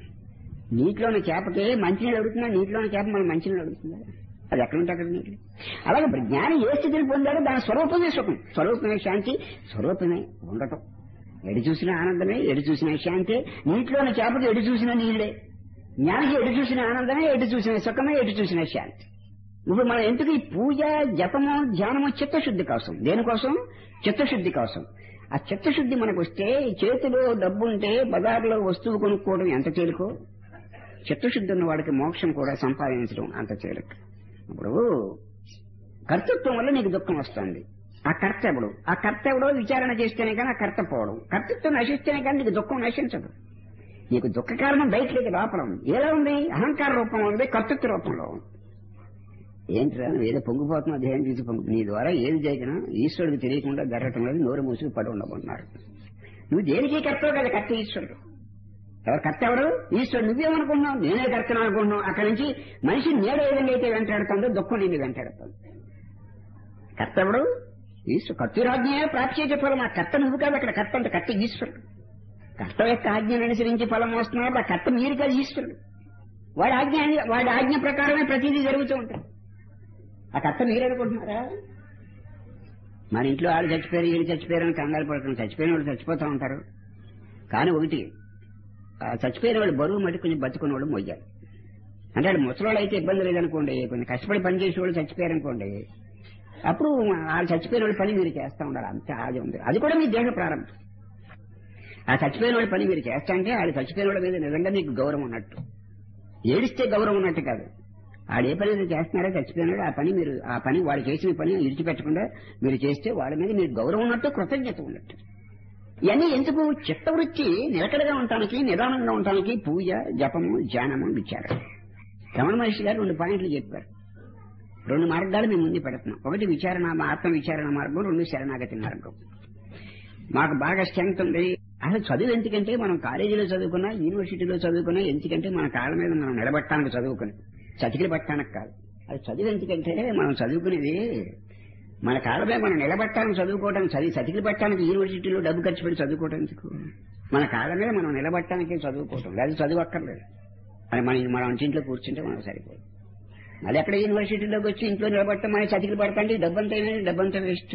నీటిలోని చేపకి మంచినీళ్ళు అడుగుతున్నా నీటిలోని చేప మన మంచినీళ్ళు అడుగుతుందా అది ఎక్కడ ఉంటే అక్కడ నీళ్ళు అలాగే జ్ఞాని ఏ స్థితిని పొందాడో దాని స్వరూపమే సుఖం స్వరూపమే శాంతి స్వరూపమే ఉండటం ఎడి చూసిన ఆనందమే ఎడి చూసిన శాంతి నీటిలోని చేపకి ఎడి చూసిన నీళ్లే జ్ఞానికి ఎటు చూసిన ఆనందమే ఎటు చూసిన సుఖమే ఎటు చూసిన శాంతి ఇప్పుడు మనం ఎందుకు ఈ పూజ జపము ధ్యానము చిత్తశుద్ధి కోసం దేనికోసం చిత్తశుద్ధి కోసం ఆ చిత్తశుద్ధి మనకు వస్తే చేతిలో డబ్బు ఉంటే బజార్లో వస్తువు కొనుక్కోవడం ఎంత తేలికో చిత్తశుద్ధి ఉన్న వాడికి మోక్షం కూడా సంపాదించడం అంత తేలిక ఇప్పుడు కర్తృత్వం వల్ల నీకు దుఃఖం వస్తుంది ఆ కర్త ఎవడు ఆ కర్త ఎవడో విచారణ చేస్తేనే కానీ ఆ కర్త పోవడం కర్తృత్వం నశిస్తేనే కానీ నీకు దుఃఖం నశించదు నీకు దుఃఖ కారణం బయట లేదు లోపల ఉంది ఎలా ఉంది అహంకార రూపంలో ఉంది కర్తృత్వ రూపంలో ఉంది ఏంటిరా నువ్వు ఏదో పొంగిపోతున్నావు దేహం తీసి పొంగు నీ ద్వారా ఏది జరిగినా ఈశ్వరుడికి తెలియకుండా జరగటం లేదు నోరు మూసుకు పడి ఉండమన్నారు నువ్వు దేనికి కర్తవు కదా కర్త ఈశ్వరుడు ఎవరు కర్త ఎవరు ఈశ్వరుడు నువ్వేమనుకుంటున్నావు నేనే కర్తను అనుకుంటున్నావు అక్కడి నుంచి మనిషి నేడ ఏ విధంగా అయితే వెంటాడుతుందో దుఃఖం నిన్ను వెంటాడుతుంది కర్త ఎవడు ఈశ్వరు కర్తృరాజ్ఞే ప్రాప్తి ఫలం ఆ కర్త నువ్వు కాదు అక్కడ కర్త అంటే కర్త ఈశ్వరుడు కర్త యొక్క ఆజ్ఞను అనుసరించి ఫలం వస్తున్నాడు ఆ కర్త మీరు కాదు ఈశ్వరుడు వాడి ఆజ్ఞ వాడి ఆజ్ఞ ప్రకారమే ప్రతిదీ జరుగుతూ ఉంటుంది ఆ కర్త మీరనుకుంటున్నారా మన ఇంట్లో వాళ్ళు చచ్చిపోయారు వీళ్ళు చచ్చిపోయారు అని కంగారు పడుతున్నారు చచ్చిపోయిన వాళ్ళు చచ్చిపోతూ ఉంటారు కానీ ఒకటి ఆ చచ్చిపోయిన వాళ్ళు బరువు మట్టి కొంచెం బతుకున్న వాళ్ళు మొయ్యాలి అంటే వాళ్ళు ముసలోళ్ళు అయితే ఇబ్బంది లేదనుకోండి కొంచెం కష్టపడి పని చేసే వాళ్ళు చచ్చిపోయారనుకోండి అప్పుడు వాళ్ళు చచ్చిపోయిన వాళ్ళ పని మీరు చేస్తూ ఉండాలి అంతే అది ఉంది అది కూడా మీ దేహ ప్రారంభం ఆ చచ్చిపోయిన వాళ్ళ పని మీరు చేస్తా అంటే వాళ్ళు చచ్చిపోయిన వాళ్ళ మీద నిజంగా మీకు గౌరవం ఉన్నట్టు ఏడిస్తే గౌరవం ఉన్నట్టు కాదు ఆడు ఏ పని అయితే చేస్తున్నారో చచ్చిపోయినాడు ఆ పని మీరు ఆ పని వాడు చేసిన పని విడిచిపెట్టకుండా మీరు చేస్తే వాళ్ళ మీద మీరు గౌరవం ఉన్నట్టు కృతజ్ఞత ఉన్నట్టు ఇవన్నీ ఎందుకు చిత్తవృత్తి నిలకడగా ఉండటానికి నిదానంగా ఉండటానికి పూజ జపము ధ్యానము విచారం రమణ మహర్షి గారు రెండు పాయింట్లు చెప్పారు రెండు మార్గాలు మేము ముందు పెడుతున్నాం ఒకటి విచారణ ఆత్మ విచారణ మార్గం రెండు శరణాగతి మార్గం మాకు బాగా స్ట్రెంగ్త్ ఉంది అసలు చదువు ఎందుకంటే మనం కాలేజీలో చదువుకున్నా యూనివర్సిటీలో చదువుకున్నా ఎందుకంటే మన కాళ్ళ మీద మనం నిలబట్టడానికి చదువుకుని చతికిలు పట్టడానికి కాదు అది చదువు ఎందుకంటే మనం చదువుకునేది మన కాళ్ళ మీద మనం నిలబట్టడానికి చదువుకోవడానికి చదివి చతికిలు పట్టడానికి యూనివర్సిటీలో డబ్బు ఖర్చు పెట్టి చదువుకోవడం ఎందుకు మన కాళ్ళ మీద మనం నిలబట్టడానికి చదువుకోవటం లేదు చదువు అక్కర్లేదు అని మన మనం ఇంట్లో కూర్చుంటే మనం సరిపోదు మళ్ళీ ఎక్కడ యూనివర్సిటీలోకి వచ్చి ఇంట్లో నిలబట్టం మన చతికిలు పడతాంటే డబ్బంతా ఏమైంది డబ్బంతా వేస్ట్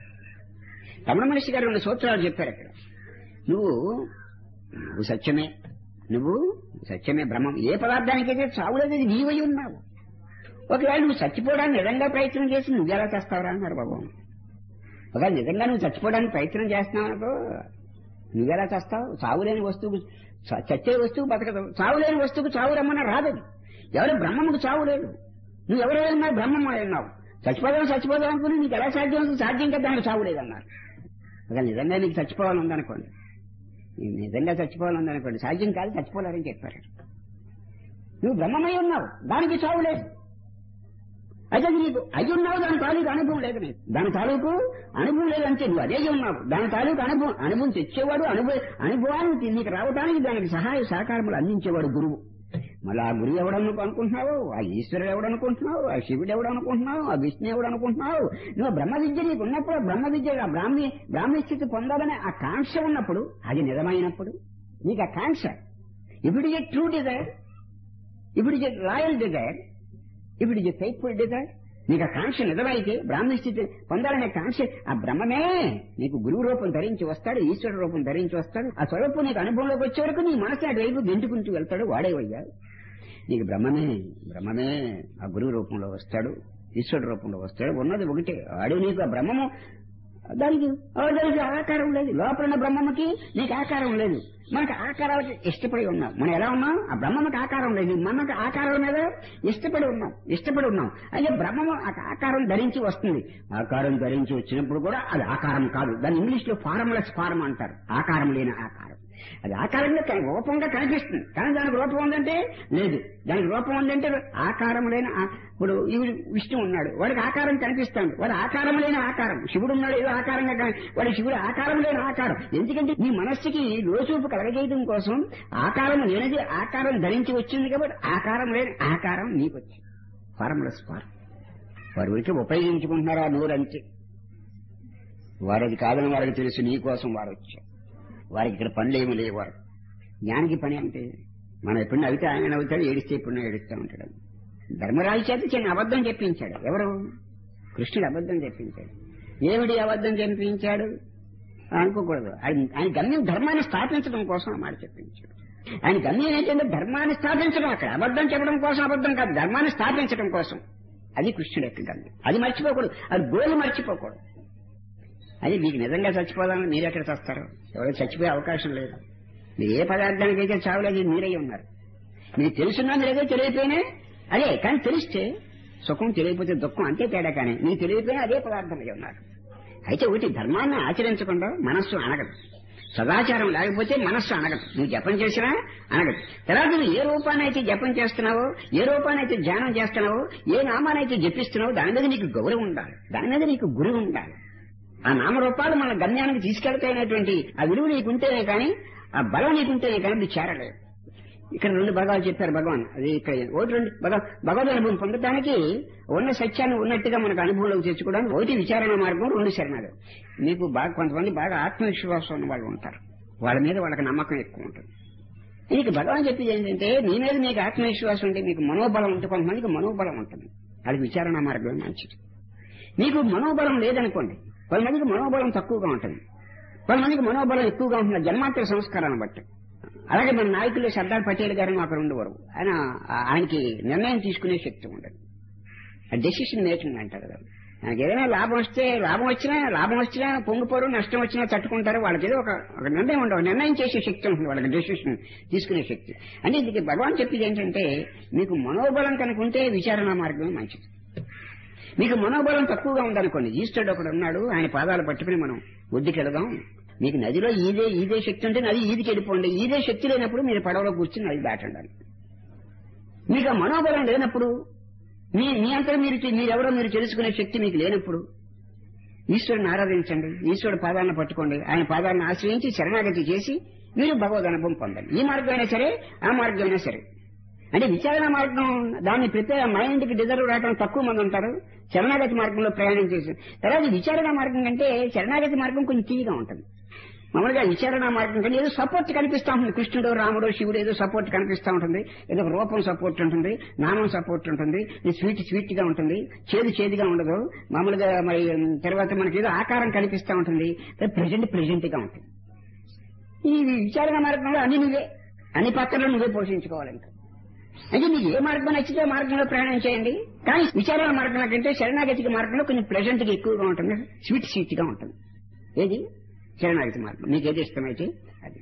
రమణ మహర్షి గారు రెండు సూత్రాలు చెప్పారు అక్కడ నువ్వు నువ్వు సత్యమే నువ్వు సత్యమే బ్రహ్మం ఏ పదార్థానికైతే చావులేదు అది నీవై ఉన్నావు ఒకవేళ నువ్వు చచ్చిపోవడానికి నిజంగా ప్రయత్నం చేసి నువ్వు ఎలా చేస్తావురా అన్నారు బాబు ఒకవేళ నిజంగా నువ్వు చచ్చిపోవడానికి ప్రయత్నం చేస్తున్నావు అనుకో నువ్వెలా చేస్తావు చావులేని వస్తువుకు చ- చచ్చే వస్తువు బతకదు చావులేని వస్తువుకు చావు రమ్మన్నా రాదది ఎవరు బ్రహ్మముకు చావు లేదు నువ్వు ఎవరైనా ఉన్నావు బ్రహ్మము ఉన్నావు చచ్చిపోదాం చచ్చిపోదాం అనుకుని నీకు ఎలా సాధ్యం అవుతుంది సాధ్యం కదా దానికి చావు లేదన్నారు ఒకవేళ నిజంగా నీకు చచ్చిపోవాలని ఉందనుకోండి నీకు నిజంగా చచ్చిపోవాలని ఉందనుకోండి సాధ్యం కాదు చచ్చిపోలేరని చెప్పారు నువ్వు బ్రహ్మమై ఉన్నావు దానికి చావు లేదు అయితే నీకు అయి ఉన్నావు దాని తాలూకు అనుభవం లేదు నీకు దాని తాలూకు అనుభవం లేదంటే నువ్వు అదే ఉన్నావు దాని తాలూకు అనుభవం అనుభవం తెచ్చేవాడు అనుభవ అనుభవాన్ని నీకు రావడానికి దానికి సహాయ సహకారములు అందించేవాడు గురువు మళ్ళీ ఆ గురువు ఎవడను అనుకుంటున్నావు ఆ ఈశ్వరుడు ఎవడనుకుంటున్నావు ఆ శివుడు ఎవడనుకుంటున్నావు ఆ విష్ణు ఎవడనుకుంటున్నావు నువ్వు బ్రహ్మ విద్య నీకు ఉన్నప్పుడు ఆ బ్రహ్మ విద్య ఆ బ్రాహ్మీ బ్రాహ్మీ స్థితి పొందాలనే ఆ కాంక్ష ఉన్నప్పుడు అది నిజమైనప్పుడు నీకు ఆ కాంక్ష ఇప్పుడు ఇజ్ ట్రూ డిజైర్ ఇప్పుడు ఇజ్ రాయల్ డిజైర్ ఇప్పుడు ఇది ఫెయిత్ఫుల్ డిజైర్ నీకు ఆ కాంక్ష నిజమైతే బ్రాహ్మణ స్థితి పొందాలనే కాంక్ష ఆ బ్రహ్మమే నీకు గురువు రూపం ధరించి వస్తాడు ఈశ్వర రూపం ధరించి వస్తాడు ఆ స్వరూపం నీకు అనుభవంలోకి వచ్చే వరకు నీ మనసు అటువైపు గెంటుకుంటూ వెళ్తాడు వాడే వయ్యాడు నీకు బ్రహ్మమే బ్రహ్మమే ఆ గురువు రూపంలో వస్తాడు ఈశ్వరుడు రూపంలో వస్తాడు ఉన్నది ఒకటే వాడు నీకు ఆ బ్రహ్మము దానికి ఆ దానికి ఆకారం లేదు లోపల ఉన్న బ్రహ్మకి నీకు ఆకారం లేదు మనకు ఆకారాలకి ఇష్టపడి ఉన్నాం మనం ఎలా ఉన్నాం ఆ బ్రహ్మకి ఆకారం లేదు మనకు ఆకారం మీద ఇష్టపడి ఉన్నాం ఇష్టపడి ఉన్నాం అయితే బ్రహ్మము ఆ ఆకారం ధరించి వస్తుంది ఆకారం ధరించి వచ్చినప్పుడు కూడా అది ఆకారం కాదు దాన్ని ఇంగ్లీష్ లో ఫార్ములస్ ఫార్మ్ అంటారు ఆకారం లేని ఆకారం అది ఆకారంగా కని- రూపంగా కనిపిస్తుంది కానీ దానికి రూపం ఉందంటే లేదు దానికి రూపం ఉందంటే ఆకారం లేని ఆ- ఇప్పుడు ఈవిడ విష్ణు ఉన్నాడు వాడికి ఆకారం కనిపిస్తాడు వాడు ఆకారం లేని ఆకారం శివుడు ఉన్నాడు ఏదో ఆకారంగా కని- వాడి శివుడు ఆకారం లేని ఆకారం ఎందుకంటే నీ మనస్సుకి లోచూపు కలగజేయడం కోసం ఆకారం లేనిది ఆకారం ధరించి వచ్చింది కాబట్టి ఆకారం లేని ఆకారం నీకు వచ్చింది ఫార్ములస్ ఫార్మ్ వారి ఉనికి ఉపయోగించుకుంటున్నారా నోరంతే వారది కాదని వారికి తెలుసు నీ కోసం వారు వచ్చారు వారికి ఇక్కడ పనులు ఏమి లేవు వారు జ్ఞానికి పని అంటే మనం ఎప్పుడు నవ్వితే ఆయన నవ్వుతాడు ఏడిస్తే ఎప్పుడు ఏడుస్తూ ఉంటాడు ధర్మరాజు చేత చిన్న అబద్ధం చెప్పించాడు ఎవరు కృష్ణుడు అబద్ధం చెప్పించాడు ఏమిటి అబద్ధం చెప్పించాడు అనుకోకూడదు ఆయన ఆయన గమ్యం ధర్మాన్ని స్థాపించడం కోసం ఆ మాట చెప్పించాడు ఆయన గమ్యం ఏంటంటే ధర్మాన్ని స్థాపించడం అక్కడ అబద్ధం చెప్పడం కోసం అబద్ధం కాదు ధర్మాన్ని స్థాపించడం కోసం అది కృష్ణుడు యొక్క గమ్యం అది మర్చిపోకూడదు అది గోలు మర్చిపోకూడదు అది మీకు నిజంగా చచ్చిపోదామని మీరు ఎక్కడ చస్తారు ఎవరో చచ్చిపోయే అవకాశం లేదు మీరు ఏ పదార్థానికైతే చావలేదు మీరై ఉన్నారు మీకు తెలుసున్నా మీరేదో తెలియపోయినా అదే కానీ తెలిస్తే సుఖం తెలియకపోతే దుఃఖం అంతే తేడా కానీ నీకు తెలియకపోయినా అదే పదార్థంలో ఉన్నారు అయితే ఒకటి ధర్మాన్ని ఆచరించకుండా మనస్సు అనగదు సదాచారం లేకపోతే మనస్సు అనగదు నువ్వు జపం చేసినా అనగదు తర్వాత నువ్వు ఏ రూపాన్ని అయితే జపం చేస్తున్నావో ఏ రూపాన్ని అయితే ధ్యానం చేస్తున్నావో ఏ నామాన్ని అయితే జపిస్తున్నావో దాని మీద నీకు గౌరవం ఉండాలి దాని మీద నీకు గురి ఉండాలి ఆ నామరూపాలు మన గమ్యానికి తీసుకెళ్తాయినటువంటి ఆ విలువ నీకుంటేనే కానీ ఆ బలం నీకుంటేనే కానీ అది చేరలేదు ఇక్కడ రెండు భాగాలు చెప్పారు భగవాన్ అది ఇక్కడ ఒకటి రెండు భగ భగవద్ అనుభవం పొందడానికి ఉన్న సత్యాన్ని ఉన్నట్టుగా మనకు అనుభవంలోకి తెచ్చుకోవడానికి ఒకటి విచారణ మార్గం రెండు శరణాలు మీకు బాగా కొంతమంది బాగా ఆత్మవిశ్వాసం ఉన్న వాళ్ళు ఉంటారు వాళ్ళ మీద వాళ్ళకి నమ్మకం ఎక్కువ ఉంటుంది నీకు భగవాన్ చెప్పేది ఏంటంటే నీ మీద మీకు ఆత్మవిశ్వాసం ఉంటే మీకు మనోబలం ఉంటే కొంతమందికి మనోబలం ఉంటుంది అది విచారణ మార్గం మంచిది మీకు మనోబలం లేదనుకోండి కొంతమందికి మనోబలం తక్కువగా ఉంటుంది కొంతమందికి మనోబలం ఎక్కువగా ఉంటుంది జన్మాంతర సంస్కారాన్ని బట్టి అలాగే మన నాయకులు సర్దార్ పటేల్ గారు అక్కడ ఉండేవారు ఆయన ఆయనకి నిర్ణయం తీసుకునే శక్తి ఉండదు డెసిషన్ మేకింగ్ అంటారు కదా ఆయనకి ఏదైనా లాభం వస్తే లాభం వచ్చినా లాభం వచ్చినా పొంగిపోరు నష్టం వచ్చినా తట్టుకుంటారు వాళ్ళకి ఏదో ఒక ఒక నిర్ణయం ఉండవు నిర్ణయం చేసే శక్తి ఉంటుంది వాళ్ళకి డెసిషన్ తీసుకునే శక్తి అంటే ఇది భగవాన్ చెప్పేది ఏంటంటే మీకు మనోబలం కనుకుంటే విచారణ మార్గం మంచిది మీకు మనోబలం తక్కువగా ఉందనుకోండి ఈశ్వరుడు ఒకడు ఉన్నాడు ఆయన పాదాలు పట్టుకుని మనం ఒడ్డుకెళదాం మీకు నదిలో ఈదే ఈదే శక్తి ఉంటే నది ఈదికి వెళ్ళిపోండి ఈదే శక్తి లేనప్పుడు మీరు పడవలో కూర్చుని నది దాటండి మీకు ఆ మనోబలం లేనప్పుడు మీ మీ అంతా మీరు మీరెవరో మీరు తెలుసుకునే శక్తి మీకు లేనప్పుడు ఈశ్వరుని ఆరాధించండి ఈశ్వరుడు పాదాలను పట్టుకోండి ఆయన పాదాలను ఆశ్రయించి శరణాగతి చేసి మీరు భగవద్ అనుభవం పొందండి ఈ మార్గం అయినా సరే ఆ మార్గం అయినా సరే అంటే విచారణ మార్గం దాన్ని ప్రత్యేక మైండ్ కి డిజర్వ్ రావడం తక్కువ మంది ఉంటారు శరణాగతి మార్గంలో ప్రయాణం చేసి తర్వాత విచారణ మార్గం కంటే శరణాగతి మార్గం కొంచెం తీయగా ఉంటుంది మామూలుగా విచారణ మార్గం కంటే ఏదో సపోర్ట్ కనిపిస్తా ఉంటుంది కృష్ణుడు రాముడు శివుడు ఏదో సపోర్ట్ కనిపిస్తా ఉంటుంది ఏదో ఒక రూపం సపోర్ట్ ఉంటుంది నామం సపోర్ట్ ఉంటుంది ఇది స్వీట్ స్వీట్ గా ఉంటుంది చేదు చేదుగా ఉండదు మామూలుగా మరి తర్వాత మనకి ఏదో ఆకారం కనిపిస్తా ఉంటుంది ప్రెజెంట్ ప్రెజెంట్ గా ఉంటుంది ఈ విచారణ మార్గంలో అన్ని నువ్వే అన్ని పక్కన నువ్వే పోషించుకోవాలి ఇంకా అంటే మీకు ఏ మార్గం నచ్చితే ఆ మార్గంలో ప్రయాణం చేయండి కానీ విచారణ మార్గం కంటే శరణాగతికి మార్గంలో కొంచెం ప్లెజెంట్ గా ఎక్కువగా ఉంటుంది స్వీట్ స్వీట్ గా ఉంటుంది ఏది శరణాగతి మార్గం మీకు ఏది ఇష్టమైతే అది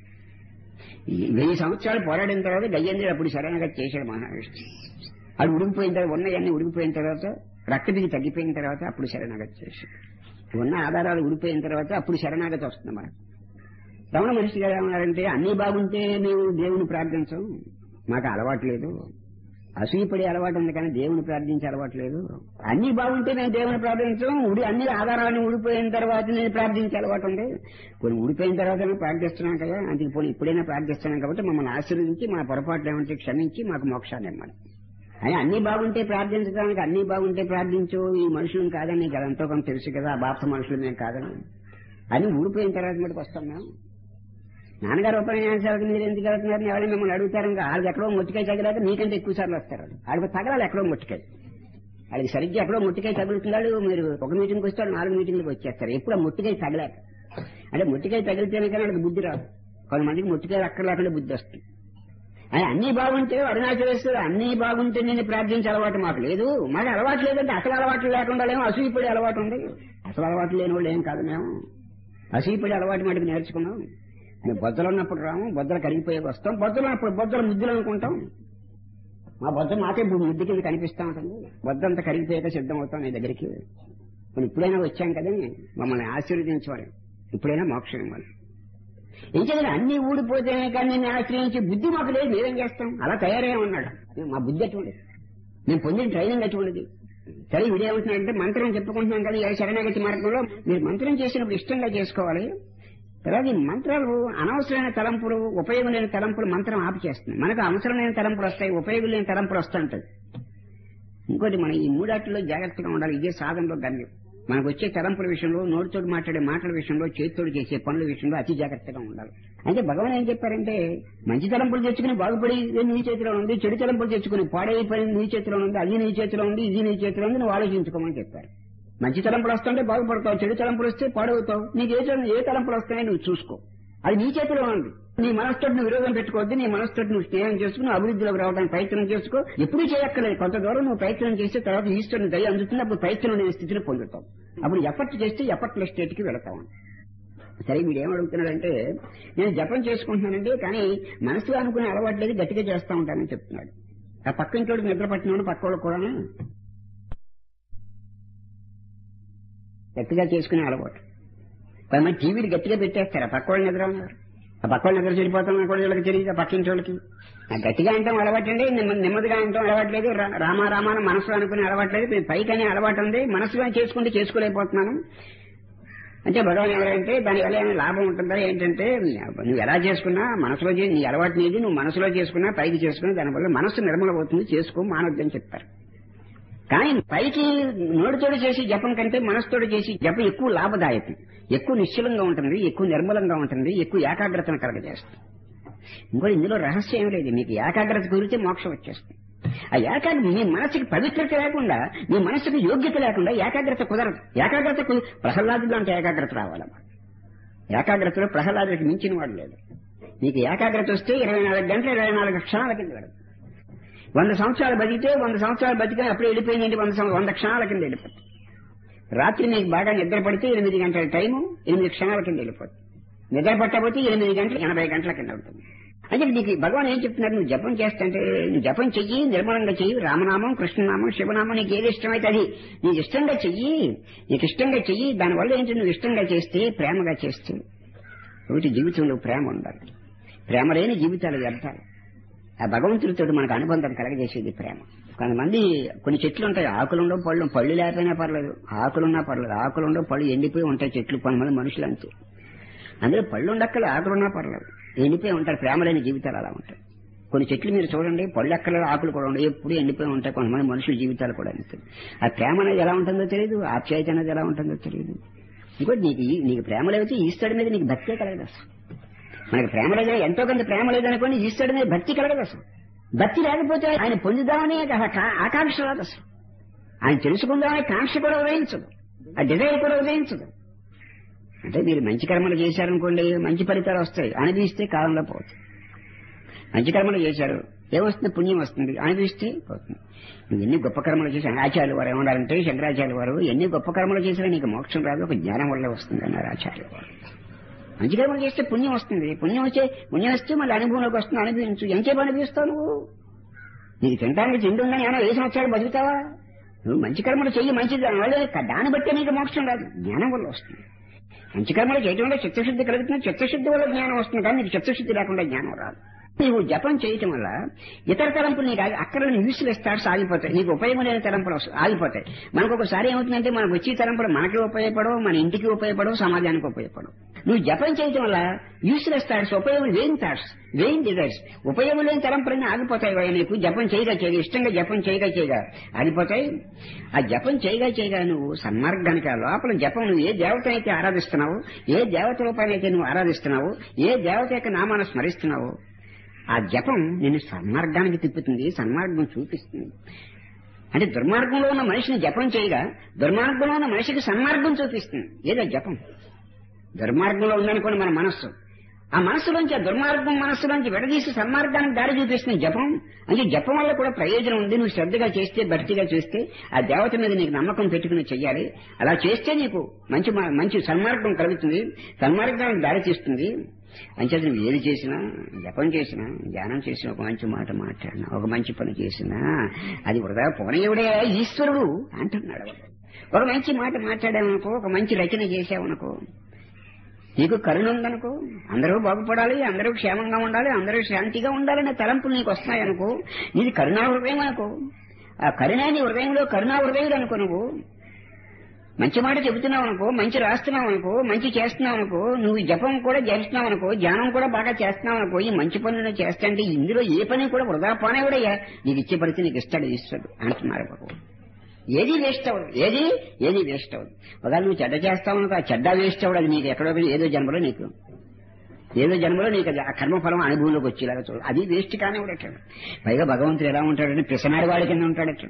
ఈ వెయ్యి సంవత్సరాలు పోరాడిన తర్వాత గయ్యంది అప్పుడు శరణాగతి చేశాడు మహావిష్ణు అది ఉడికిపోయిన తర్వాత ఉన్నవన్నీ ఉడికిపోయిన తర్వాత రక్తబిగి తగ్గిపోయిన తర్వాత అప్పుడు శరణాగతి చేశాడు ఉన్న ఆధారాలు ఉడిపోయిన తర్వాత అప్పుడు శరణాగతి వస్తుంది మనకు రమణ మనిషి గారు ఏమన్నారంటే అన్ని బాగుంటే మేము దేవుని ప్రార్థించం మాకు అలవాటు లేదు అసూయపడే అలవాటు ఉంది కానీ దేవుని ప్రార్థించే అలవాటు లేదు అన్ని బాగుంటే నేను దేవుని ప్రార్థించడం ఉడి అన్ని ఆధారాలను ఊడిపోయిన తర్వాత నేను ప్రార్థించే అలవాటు ఉంది కొన్ని ఊడిపోయిన తర్వాత ప్రార్థిస్తున్నాం కదా అందుకే పోనీ ఇప్పుడైనా ప్రార్థిస్తున్నాం కాబట్టి మమ్మల్ని ఆశీర్వదించి మా పొరపాట్లు ఏమంటే క్షమించి మాకు మోక్షాన్ని ఇమ్మని అని అన్ని బాగుంటే ప్రార్థించడానికి అన్ని బాగుంటే ప్రార్థించు ఈ మనుషులను కాదని నీకు అదంతా కొంత తెలుసు కదా ఆ బాప్త మనుషులు మేము కాదని అని ఊడిపోయిన తర్వాత మటుకు వస్తాం మేము నాన్నగారు ఉపన్యాసాలకు మీరు ఎందుకు వెళ్తున్నారని ఎవరైనా మిమ్మల్ని అడుగుతారు ఇంకా వాళ్ళకి ఎక్కడో మొట్టికాయ తగిలాక మీకంటే ఎక్కువ సార్లు వస్తారు వాళ్ళు. వాళ్ళకి తగలాలి ఎక్కడో మొట్టికాయ వాళ్ళకి సరిగ్గా ఎక్కడో మొట్టికాయ తగులుతున్నాడు మీరు ఒక మీటింగ్కి వస్తే వాళ్ళు నాలుగు మీటింగ్లకు వచ్చేస్తారు ఎప్పుడు ఆ మొట్టికాయ తగలేక అంటే మొట్టికాయ తగిలితేనే కానీ వాళ్ళకి బుద్ధి రాదు కొంతమందికి మొట్టికాయ అక్కర్లేకుండా బుద్ధి వస్తుంది అని అన్ని బాగుంటే అరుణాచలేశ్వరు అన్ని బాగుంటే నేను ప్రార్థించే అలవాటు మాకు లేదు మాకు అలవాటు లేదంటే అసలు అలవాట్లు లేకుండా లేము అసూయపడే అలవాటు ఉంది అసలు అలవాటు లేని వాళ్ళు ఏం కాదు మేము అసూయపడే అలవాటు మటుకు నేర్చుకున్నాం మేము బొద్దలు ఉన్నప్పుడు రాము బొద్దలు కరిగిపోయే వస్తాం బొద్దలు ఉన్నప్పుడు బొద్దలు ముద్దులు అనుకుంటాం మా బొద్ద మాకే ఇప్పుడు ముద్దు కింద కనిపిస్తా ఉంటుంది బొద్ద అంతా కరిగిపోయాక సిద్ధం అవుతాం నీ దగ్గరికి ఇప్పుడు ఇప్పుడైనా వచ్చాం కదా మమ్మల్ని ఆశీర్వదించవాలి ఇప్పుడైనా మోక్షం ఇవ్వాలి ఏం చేయాలి అన్ని ఊడిపోతేనే కానీ నేను ఆశ్రయించి బుద్ధి మాకు లేదు మీరేం చేస్తాం అలా తయారై ఉన్నాడు మా బుద్ధి అటువంటిది మేము పొందిన ట్రైనింగ్ అటువంటిది సరే వీడేమంటున్నాడంటే మంత్రం చెప్పుకుంటున్నాం కదా ఏ శరణాగతి మార్గంలో మీరు మంత్రం చేసినప్పుడు ఇష్టంగా చేసుకోవాలి తర్వాత ఈ మంత్రాలు అనవసరమైన తలంపులు ఉపయోగం లేని తలంపులు మంత్రం ఆపు చేస్తుంది మనకు అవసరమైన తలంపులు వస్తాయి ఉపయోగం లేని తలంపులు వస్తుంటాయి ఇంకోటి మనం ఈ మూడాటిలో జాగ్రత్తగా ఉండాలి ఇదే సాధనలో గమ్యం మనకు వచ్చే తలంపుల విషయంలో నోటితోటి మాట్లాడే మాటల విషయంలో చేతితోటి చేసే పనుల విషయంలో అతి జాగ్రత్తగా ఉండాలి అంటే భగవాన్ ఏం చెప్పారంటే మంచి తలంపులు తెచ్చుకుని బాగుపడి ఇది నీ చేతిలో ఉంది చెడు తలంపులు తెచ్చుకుని పాడైపోయి నీ చేతిలో ఉంది అది నీ చేతిలో ఉంది ఇది నీ చేతిలో ఉంది నువ్వు ఆలోచించుకోమని చెప్పారు మంచి తలంపులు వస్తుంటే బాగుపడతావు చెడు తలంపులు వస్తే పాడవుతావు నీకు ఏ తలం- ఏ తలంపులు వస్తాయో నువ్వు చూసుకో అది నీ చేతిలో ఉంది నీ మనసుతోటి నువ్వు విరోధం పెట్టుకోవద్దు నీ మనసుతోటి నువ్వు స్నేహం చేసుకుని అభివృద్ధిలోకి రావడానికి ప్రయత్నం చేసుకో ఎప్పుడూ చేయక్కర్లేదు కొంత దూరం నువ్వు ప్రయత్నం చేస్తే తర్వాత ఈశ్వరుని దయ అందుతుంది అప్పుడు ప్రయత్నం లేని స్థితిని పొందుతావు అప్పుడు ఎఫర్ట్ చేస్తే ఎఫర్ట్లెస్ స్టేట్ కి వెళతావు సరే వీడు ఏమడుగుతున్నాడంటే నేను జపం చేసుకుంటున్నానండి కానీ మనసులో అనుకునే అలవాటు లేదు గట్టిగా చేస్తా ఉంటానని చెప్తున్నాడు ఆ పక్కన చోటు నిద్ర పట్టినవాడు పక్క వాళ్ళు కూడా గట్టిగా చేసుకునే అలవాటు కొంతమంది టీవీలు గట్టిగా పెట్టేస్తారు ఆ పక్క వాళ్ళు నిద్ర ఉన్నారు ఆ పక్క వాళ్ళు నిద్ర చెడిపోతున్నా కూడా వీళ్ళకి తెలియదు ఆ పక్కింటి వాళ్ళకి ఆ గట్టిగా అంటాం అలవాటండి నెమ్మ- నెమ్మదిగా అంటాం అలవాట్లేదు రా- రామ రామాన మనసులో అనుకునే అలవాట్లేదు మీరు పైకనే అలవాటు ఉంది మనసులో చేసుకుంటే చేసుకోలేకపోతున్నాను అంటే భగవాన్ ఎవరంటే దానివల్ల ఏమైనా లాభం ఉంటుందా ఏంటంటే నువ్వు ఎలా చేసుకున్నా మనసులో చే- నీ అలవాటు నీది నువ్వు మనసులో చేసుకున్నా పైకి చేసుకున్నా దానివల్ల మనసు నిర్మలమవుతుంది చేసుకో మానవద్దని చెప్తారు కానీ పైకి నోటితోడు చేసి జపం కంటే మనసుతోడు చేసి జపం ఎక్కువ లాభదాయకం ఎక్కువ నిశ్చలంగా ఉంటుంది ఎక్కువ నిర్మలంగా ఉంటుంది ఎక్కువ ఏకాగ్రతను కలగజేస్తుంది ఇంకోటి ఇందులో రహస్యం ఏం లేదు మీకు ఏకాగ్రత కుదిరితే మోక్షం వచ్చేస్తుంది ఆ ఏకాగ్రత మీ మనసుకి పవిత్రత లేకుండా మీ మనసుకి యోగ్యత లేకుండా ఏకాగ్రత కుదరదు ఏకాగ్రత కు- ప్రహ్లాదుడు అంటే ఏకాగ్రత రావాలమ్మా ఏకాగ్రతలో ప్రహ్లాదుడికి మించిన వాడు లేదు నీకు ఏకాగ్రత వస్తే ఇరవై నాలుగు గంటలు ఇరవై నాలుగు క్షణాల కింద వెళ్ళదు వంద సంవత్సరాలు బతికితే వంద సంవత్సరాలు బతికిన అప్పుడే వెళ్ళిపోయిందంటే వంద సం- వంద క్షణాల కింద వెళ్ళిపోతుంది రాత్రి నీకు బాగా నిద్ర పడితే ఎనిమిది గంటల టైము ఎనిమిది క్షణాల కింద వెళ్ళిపోతుంది నిద్ర పట్టకపోతే ఎనిమిది గంటలు ఎనభై గంటల కింద ఉంటుంది అంటే నీకు భగవాన్ ఏం చెప్తున్నారు నువ్వు జపం చేస్తుంటే నువ్వు జపం చెయ్యి నిర్మలంగా చెయ్యి రామనామం కృష్ణనామం శివనామం నీకు ఏది ఇష్టమైతే అది నీకు ఇష్టంగా చెయ్యి నీకు ఇష్టంగా చెయ్యి దానివల్ల ఏంటి నువ్వు ఇష్టంగా చేస్తే ప్రేమగా చేస్తే ఒకటి జీవితంలో ప్రేమ ఉండాలి ప్రేమ లేని జీవితాలు వ్యర్థాలు ఆ భగవంతుడితో మనకు అనుబంధం కలగజేసేది ప్రేమ కొంతమంది కొన్ని చెట్లు ఉంటాయి ఆకులుండవు పళ్ళు పళ్ళు లేకపోయినా పర్లేదు ఆకులున్నా పర్లేదు ఆకులుండవు పళ్ళు ఎండిపోయి ఉంటాయి చెట్లు కొంతమంది మనుషులు అంతే అందులో పళ్ళు ఉండక్కలు ఆకులున్నా పర్లేదు ఎండిపోయి ఉంటారు ప్రేమ లేని జీవితాలు అలా ఉంటాయి కొన్ని చెట్లు మీరు చూడండి పళ్ళు ఎక్కడ ఆకులు కూడా ఉండవు ఎప్పుడు ఎండిపోయి ఉంటాయి కొంతమంది మనుషుల జీవితాలు కూడా అంతే ఆ ప్రేమ అనేది ఎలా ఉంటుందో తెలియదు ఆప్యాయత అనేది ఎలా ఉంటుందో తెలియదు ఇంకోటి నీకు ఈ- నీకు ప్రేమ లేకపోతే ఈశ్వరుడి మీద నీకు భక్తే కలగదు అసలు మనకి ప్రేమ లేదు ఎంతో కొంత ప్రేమ లేదనుకోండి ఈశ్వరుడి మీద భక్తి కలగదు అసలు భక్తి లేకపోతే ఆయన పొందుదామనే ఆ కా- ఆకాంక్ష రాదు అసలు ఆయన తెలుసుకుందామనే కాంక్ష కూడా ఉదయించదు ఆ డిజైర్ కూడా ఉదయించదు అంటే మీరు మంచి కర్మలు చేశారనుకోండి మంచి ఫలితాలు వస్తాయి అనుభవిస్తే కాలంలో పోతుంది మంచి కర్మలు చేశారు ఏమొస్తుంది పుణ్యం వస్తుంది అనుభవిస్తే పోతుంది నువ్వు ఎన్ని గొప్ప కర్మలు చేశారు ఆచార్యులు వారు ఏమన్నారంటే శంకరాచార్య వారు ఎన్ని గొప్ప కర్మలు చేసినా నీకు మోక్షం రాదు ఒక జ్ఞానం వల్లే వస్తుంది అన్నారు ఆచార్య వారు మంచి కర్మలు చేస్తే పుణ్యం వస్తుంది పుణ్యం వచ్చే పుణ్యం వస్తే మళ్ళీ అనుభవంలోకి వస్తుంది అనుభవించు ఎంతసేపు అనుభవిస్తావు నువ్వు నీకు తినడానికి తిండి ఉందని ఏమైనా ఏ సంవత్సరాలు బతుకుతావా నువ్వు మంచి కర్మలు చెయ్యి మంచిది దానివల్ల దాన్ని బట్టే నీకు మోక్షం రాదు జ్ఞానం వల్ల వస్తుంది మంచి కర్మలు చేయడం వల్ల చిత్తశుద్ధి కలుగుతుంది చిత్తశుద్ధి వల్ల జ్ఞానం వస్తుంది కానీ నీకు చిత్తశుద్ధి లేకుండా జ్ఞానం రాదు నీవు జపం చేయటం వల్ల ఇతర తలంపులు నీకు ఆగి- అక్కడ యూస్లెస్ థాట్స్ ఆగిపోతాయి నీకు ఉపయోగం లేని తలంపులు వస్తాయి- ఆగిపోతాయి మనకు ఒకసారి ఏమవుతుందంటే మనకు వచ్చే తలంపులు మనకి ఉపయోగపడవు మన ఇంటికి ఉపయోగపడవు సమాజానికి ఉపయోగపడవు నువ్వు జపం చేయటం వల్ల యూస్లెస్ థాట్స్ ఉపయోగం లేని థాట్స్ లేని డిజైర్స్ ఉపయోగం లేని తలంపులన్నీ ఆగిపోతాయి వయ్యా నీకు జపం చేయగా చేయగా ఇష్టంగా జపం చేయగా చేయగా ఆగిపోతాయి ఆ జపం చేయగా చేయగా నువ్వు సన్మార్గానికి ఆ లోపల జపం నువ్వు ఏ దేవత అయితే ఆరాధిస్తున్నావు ఏ దేవత రూపాన్ని నువ్వు ఆరాధిస్తున్నావు ఏ దేవత యొక్క నామాన్ని స్మరిస్తున్నావు ఆ జపం నిన్ను సన్మార్గానికి తిప్పుతుంది సన్మార్గం చూపిస్తుంది అంటే దుర్మార్గంలో ఉన్న మనిషిని జపం చేయగా దుర్మార్గంలో ఉన్న మనిషికి సన్మార్గం చూపిస్తుంది ఏదో జపం దుర్మార్గంలో ఉందనుకోండి మన మనస్సు ఆ మనస్సులోంచి ఆ దుర్మార్గం మనస్సులోంచి విడదీసి సన్మార్గానికి దారి చూపిస్తుంది జపం అంటే జపం వల్ల కూడా ప్రయోజనం ఉంది నువ్వు శ్రద్ధగా చేస్తే భక్తిగా చేస్తే ఆ దేవత మీద నీకు నమ్మకం పెట్టుకుని చెయ్యాలి అలా చేస్తే నీకు మంచి మా- మంచి సన్మార్గం కలుగుతుంది సన్మార్గానికి దారి తీస్తుంది అంచేత నువ్వు ఏది చేసినా జపం చేసినా ధ్యానం చేసినా ఒక మంచి మాట మాట్లాడినా ఒక మంచి పని చేసినా అది వృధా పోనయుడే ఈశ్వరుడు అంటున్నాడు ఒక మంచి మాట మాట్లాడామనుకో ఒక మంచి రచన చేసావనుకో నీకు కరుణ ఉందనుకో అందరూ బాగుపడాలి అందరూ క్షేమంగా ఉండాలి అందరూ శాంతిగా ఉండాలనే తలంపులు నీకు వస్తున్నాయనుకో నీది కరుణా హృదయం అనుకో ఆ కరుణ నీ హృదయంలో కరుణా హృదయుడు అనుకో నువ్వు మంచి మాట చెబుతున్నావు అనుకో మంచి రాస్తున్నావు అనుకో మంచి చేస్తున్నావు అనుకో నువ్వు ఈ జపం కూడా చేస్తున్నావు అనుకో ధ్యానం కూడా బాగా చేస్తున్నావు అనుకో ఈ మంచి పనులు చేస్తాంటే ఇందులో ఏ పని కూడా వృధా పానేవుడయ్యా నీకు ఇచ్చే పరిస్థితి నీకు ఇస్తాడు ఈశ్వరుడు అంటున్నారు బాబు ఏది వేస్ట్ అవ్వదు ఏది ఏది వేస్ట్ అవ్వదు ఒకవేళ నువ్వు చెడ్డ చేస్తావు అనుకో ఆ చెడ్డ వేస్ట్ అవ్వదు అది నీకు ఎక్కడో ఒకటి ఏదో జన్మలో నీకు ఏదో జన్మలో నీకు అది ఆ కర్మఫలం అనుభవంలోకి వచ్చేలాగా చూడు అది వేస్ట్ కానే ఉండటం పైగా భగవంతుడు ఎలా ఉంటాడంటే పిసనాడి వాడి కింద ఉంటాడట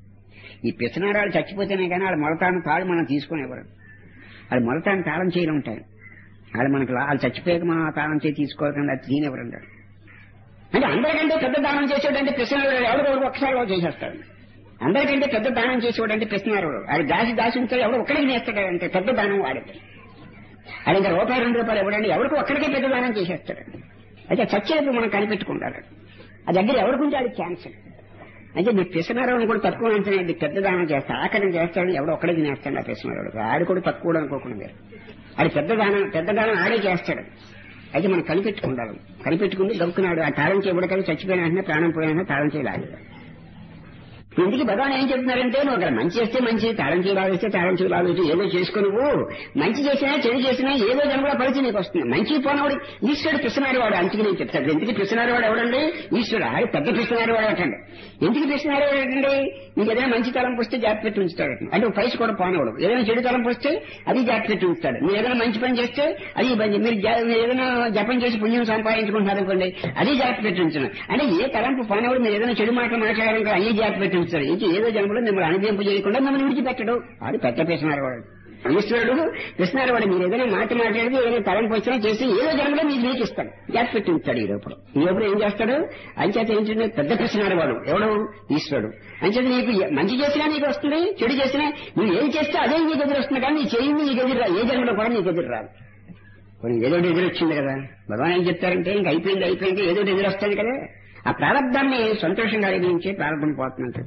ఈ పిసనాడాలు చచ్చిపోతేనే కానీ వాళ్ళ మొలతాను తాడు మనం తీసుకునేవారు వాళ్ళ మొలతాను తాళం చేయలు ఉంటాయి వాళ్ళు మనకు లా- వాళ్ళు చచ్చిపోయాక మనం ఆ తాళం చేయి తీసుకోకుండా అది తినేవారు అంటారు అంటే అందరికంటే పెద్ద దానం చేసేవాడంటే పిసనాడు ఎవరికొకరు ఒకసారి చేసేస్తాడు అందరికంటే పెద్ద దానం చేసేవాడంటే పిసనారు అది దాసి దాసి ఉంటే ఎవరు ఒక్కడికి చేస్తాడంటే పెద్ద దానం వాడితే అది ఇంకా రూపాయి రెండు రూపాయలు ఇవ్వడండి ఎవరికి ఒక్కడికే పెద్ద దానం చేసేస్తాడు అయితే చచ్చేప్పుడు మనం కనిపెట్టుకుంటారు ఆ దగ్గర ఎవరికి ఉంటే అది క్యాన్సర్ అంటే మీ పిసనారావుని కూడా తక్కువ అంచనా పెద్ద దానం చేస్తాడు ఆకరణ చేస్తాడు ఎవడో ఒక్కడే తినేస్తాడు ఆ పిసనారావుడు ఆడు కూడా తక్కువ అనుకోకుండా మీరు అది పెద్ద దానం పెద్ద దానం ఆడే చేస్తాడు అయితే మనం కనిపెట్టుకుండాలి కనిపెట్టుకుంది గక్కున్నాడు ఆ తాళం చేయబడకాలి చచ్చిపోయిన వెంటనే ప్రాణం పోయిన వెంటనే తాళం చేయలేదు ఇంటికి భగవాన్ ఏం చెప్తున్నారంటే నువ్వు అక్కడ మంచి చేస్తే మంచి తాళం చేయి లాగేస్తే తాళం చేయి లాగేస్తే ఏదో చేసుకో నువ్వు మంచి చేసినా చెడు చేసినా ఏదో జన్మలో పరిచయం నీకు వస్తుంది మంచి పోనవాడు ఈశ్వరుడు పిసినారు వాడు అంతకి నేను చెప్తాను ఎందుకు పిసినారు వాడు ఎవడండి ఈశ్వరుడు ఆడి పెద్ద పిసినారు వాడు అటండి ఎందుకు పిసినారు వాడు ఏంటండి నీకు ఏదైనా మంచి తలం వస్తే జాగ్రత్త పెట్టి ఉంచుతాడు అంటే ఒక పైస కూడా పోనవాడు ఏదైనా చెడు తలం వస్తే అది జాగ్రత్త పెట్టి ఉంచుతాడు మీరు ఏదైనా మంచి పని చేస్తే అది ఇబ్బంది. మీరు జా- మీరు ఏదైనా జపం చేసి పుణ్యం సంపాదించుకుంటున్నారు అనుకోండి అది జాగ్రత్త పెట్టి ఉంచున్నాడు అంటే ఏ తలంపు పోనవాడు మీరు ఏదైనా చెడు మాటలు మాట్లాడాలంటే అన్ని జాగ్రత్త పెట్టి ఉంచుతాడు ఇంక ఏదో జన్మలో మిమ్మల్ని అనుభవింపు చేయకుండా మిమ్మల్ని విడిచిపెట్టడు అది పెద్ద పిసినారు వాడు ఈశ్వరుడు కృష్ణారు వాడు మీరు ఏదైనా మాట మాట్లాడితే ఏదైనా తలంపు వచ్చినా చేసి ఏదో జన్మలో మీకు నీకు ఇస్తాడు జాగ్రత్త పెట్టి ఉంచుతాడు ఈ లోపల ఈ లోపల ఏం చేస్తాడు అంచేత ఏంటంటే పెద్ద కృష్ణారు వాడు ఎవడు ఈశ్వరుడు అంచేత నీకు ఏ- మంచి చేసినా నీకు వస్తుంది చెడు చేసినా నువ్వు ఏం చేస్తే అదే నీకు ఎదురు వస్తుంది కానీ నీ చేయింది నీకు ఎదురు రాదు ఏ జన్మలో కూడా నీకు ఎదురు రాదు కొన్ని ఏదో ఒకటి ఎదురు వచ్చింది కదా భగవాన్ ఏం చెప్తారంటే ఇంక అయిపోయింది అయిపోయింది ఏదో ఒకటి ఎదురు వస్తుంది కదా ఆ ప్రారంభాన్ని సంతోషంగా అనుభవించే ప్రారంభం పోతున్నట్టు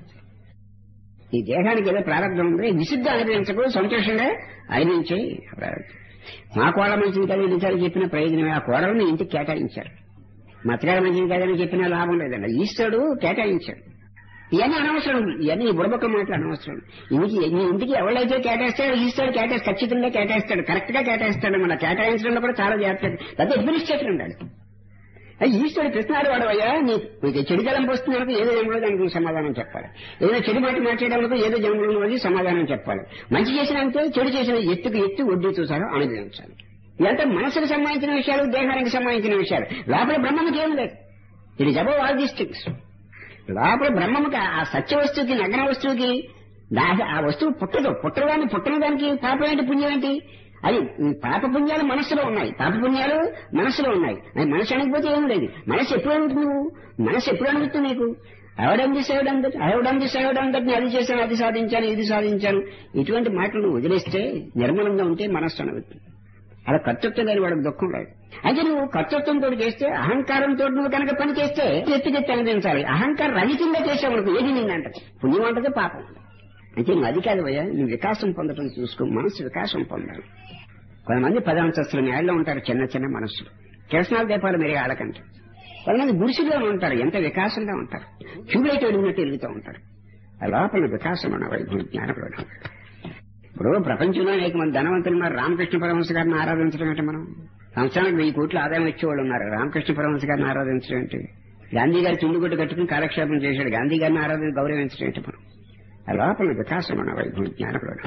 ఈ దేహానికి ఏదో ప్రారంభం ఉంది విశుద్ధి అనుభవించకు సంతోషంగా అనుభవించే ప్రారంభం మా కోళ్ళ మంచిది కదా ఎన్నిసార్లు చెప్పిన ప్రయోజనమే ఆ కోడలను ఇంటికి కేటాయించారు మతగాడ మంచిది కదని చెప్పినా లాభం లేదండి ఈశ్వరుడు కేటాయించాడు ఇవన్నీ అనవసరం ఇవన్నీ ఈ బుడబొక్క మాటలు అనవసరం ఇంటికి నీ ఇంటికి ఎవరైతే కేటాయిస్తాడో ఈశ్వరుడు కేటాయిస్తాడు ఖచ్చితంగా కేటాయిస్తాడు కరెక్ట్ గా కేటాయిస్తాడు మన కేటాయించడంలో కూడా చాలా జాగ్రత్త పెద్ద అడ్మినిస్ట్రేటర్ ఉండాలి అది ఈశ్వరుడు కృష్ణాడు వాడవయ్యా నీకు చెడు జలం పోస్తున్నప్పుడు ఏదో జన్మలో దానికి నువ్వు సమాధానం చెప్పాలి ఏదైనా చెడు మాట మాట్లాడేందుకు ఏదో జన్మలో ఉన్నది సమాధానం చెప్పాలి మంచి చేసినంతే చెడు చేసిన ఎత్తుకు ఎత్తు వడ్డీతో సహా అనుభవించాలి ఇదంతా మనసుకు సంబంధించిన విషయాలు దేహానికి సంబంధించిన విషయాలు లోపల బ్రహ్మకి ఏం లేదు ఇది జబో ఆల్ దీస్ థింగ్స్ లోపల బ్రహ్మముకి ఆ సత్య వస్తువుకి నగ్న వస్తువుకి దా- ఆ వస్తువు పుట్టదు పుట్టదాన్ని పుట్టిన దానికి పాపం ఏంటి పుణ్యం ఏంటి అది ఈ పాప పుణ్యాలు మనస్సులో ఉన్నాయి పాప పుణ్యాలు మనస్సులో ఉన్నాయి అది మనసు అనకపోతే ఏం లేదు మనసు ఎప్పుడు అడుగుతుంది నువ్వు మనసు ఎప్పుడు అడుగుతుంది నీకు ఎవడం దిశవడం ఎవడం దిశవడం నేను అది చేశాను అది సాధించాను ఇది సాధించాను ఇటువంటి మాటలు నువ్వు వదిలేస్తే నిర్మలంగా ఉంటే మనస్సు అడుగుతుంది అలా కర్తృత్వం లేని వాడికి దుఃఖం లేదు అయితే నువ్వు కర్తృత్వంతో చేస్తే అహంకారంతో నువ్వు కనుక పని చేస్తే ఎత్తుకెత్తి అనిపించాలి అహంకారం రహితంగా చేసేవాడికి ఏది నిన్నంట పుణ్యం అంటది పాపం అంటది. అంటే నువ్వు అది కాదు భయ్యా నువ్వు వికాసం పొందడం చూసుకో మనసు వికాసం పొందాలి కొంతమంది పదాంతస్తుల మేడలో ఉంటారు చిన్న చిన్న మనస్సులు కిరసనాల దీపాలు మెరిగే ఆడకంటే కొంతమంది గుడిసెలో ఉంటారు ఎంత వికాసంగా ఉంటారు ట్యూబ్లైట్ వెలిగినట్టు వెలుగుతూ ఉంటారు ఆ లోపల వికాసం అన్న వైభవం జ్ఞానపడడం ఇప్పుడు ప్రపంచంలో అనేక మంది ధనవంతులు ఉన్నారు రామకృష్ణ పరమహంస గారిని ఆరాధించడం అంటే మనం సంవత్సరానికి వెయ్యి కోట్ల ఆదాయం వచ్చేవాళ్ళు ఉన్నారు రామకృష్ణ పరమహంస గారిని ఆరాధించడం ఏంటి గాంధీ గారి చుండుగుడ్డు కట్టుకుని కాలక్షేపం చేశాడు గాంధీ గారిని ఆరాధన గౌరవించడం ఏంటి మనం ఆ లోపల వికాసం అన్న వైభవం జ్ఞానపడడం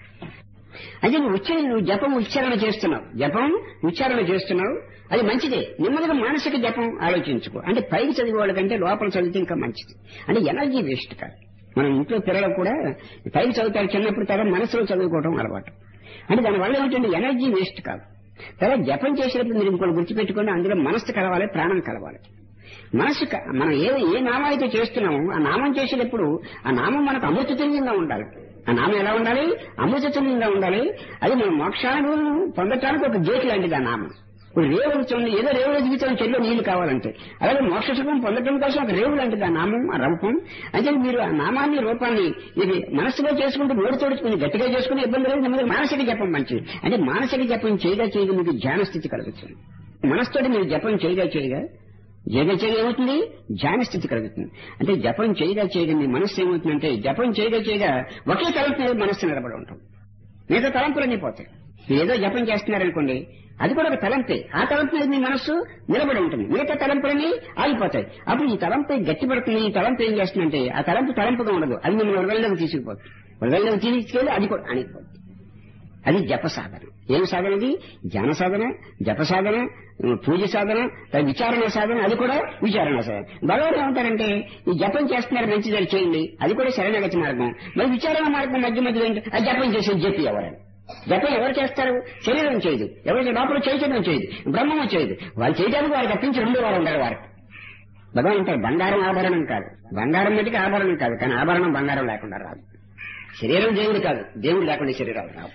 అంటే నువ్వు ఉచ్చరణ నువ్వు జపం ఉచ్చారణ చేస్తున్నావు జపం ఉచ్చారణ చేస్తున్నావు అది మంచిదే నెమ్మదిగా మానసిక జపం ఆలోచించుకో అంటే పైకి చదివే వాళ్ళకంటే లోపల చదివితే ఇంకా మంచిది అంటే ఎనర్జీ వేస్ట్ కాదు మనం ఇంట్లో పిల్లలకు కూడా పైకి చదువుతారు చిన్నప్పుడు తర్వాత మనసులో చదువుకోవడం అలవాటు అంటే దానివల్ల ఏమిటంటే ఎనర్జీ వేస్ట్ కాదు తర్వాత జపం చేసేటప్పుడు మీరు ఇంకోటి గుర్తుపెట్టుకోండి అందులో మనస్సు కలవాలి ప్రాణం కలవాలి మనసు క- మనం ఏ ఏ నామం అయితే చేస్తున్నామో ఆ నామం చేసేటప్పుడు ఆ నామం మనకు అమృతతుల్యంగా ఉండాలి ఆ నామం ఎలా ఉండాలి అమృతతుల్యంగా ఉండాలి అది మన మోక్షాన్ని పొందటానికి ఒక గేట్ లాంటిది ఆ నామం ఇప్పుడు రేవులు చూడండి ఏదో రేవులో దిగుతున్న చెల్లో నీళ్లు కావాలంటే అలాగే మోక్ష సుఖం పొందడం కోసం ఒక రేవు లాంటిది ఆ నామం ఆ రూపం అంటే మీరు ఆ నామాన్ని రూపాన్ని ఇది మనస్సులో చేసుకుంటూ నోరు తోడుచుకుని గట్టిగా చేసుకుని ఇబ్బంది లేదు నెమ్మదిగా మానసిక జపం మంచిది అంటే మానసిక జపం చేయగా చేయగా మీకు ధ్యాన స్థితి కలుగుతుంది మనసుతోటి మీరు జపం చేయగా చేయగా చేయగా చేయగా ఏమవుతుంది ధ్యాన స్థితి కలుగుతుంది అంటే జపం చేయగా చేయగా మీ మనస్సు ఏమవుతుందంటే జపం చేయగా చేయగా ఒకే తలంపు మీద మనస్సు నిలబడి ఉంటాం మిగతా తలంపులన్నీ పోతాయి మీరు ఏదో జపం చేస్తున్నారనుకోండి అది కూడా ఒక తలంపే ఆ తలంపు మీద మీ మనస్సు నిలబడి ఉంటుంది మిగతా తలంపులన్నీ ఆగిపోతాయి అప్పుడు ఈ తలంపై గట్టిపడుతుంది ఈ తలంపు ఏం చేస్తుందంటే ఆ తలంపు తలంపుగా ఉండదు అది మిమ్మల్ని వరదల్లోకి తీసుకుపోతుంది వరదల్లోకి తీసుకెళ్ళి అది కూడా అణిగిపోతుంది అది జప సాధన ఏం సాధనది ధ్యాన సాధన జప సాధన పూజ సాధన తర్వాత విచారణ సాధన అది కూడా విచారణ సాధన భగవాన్ ఏమంటారంటే ఈ జపం చేస్తున్నారు మంచిది అది చేయండి అది కూడా శరణగతి మార్గం మరి విచారణ మార్గం మధ్య మధ్యలో ఏంటి అది జపం చేసేది చెప్పి ఎవరని జపం ఎవరు చేస్తారు శరీరం చేయదు ఎవరు లోపల చైతన్యం చేయదు బ్రహ్మము చేయదు వాళ్ళు చేయడానికి వారికి తప్పించి రెండు వారు ఉండరు వారు భగవాన్ అంటారు బంగారం ఆభరణం కాదు బంగారం మట్టికి ఆభరణం కాదు కానీ ఆభరణం బంగారం లేకుండా రాదు శరీరం దేవుడు కాదు దేవుడు లేకుండా శరీరాలు రావు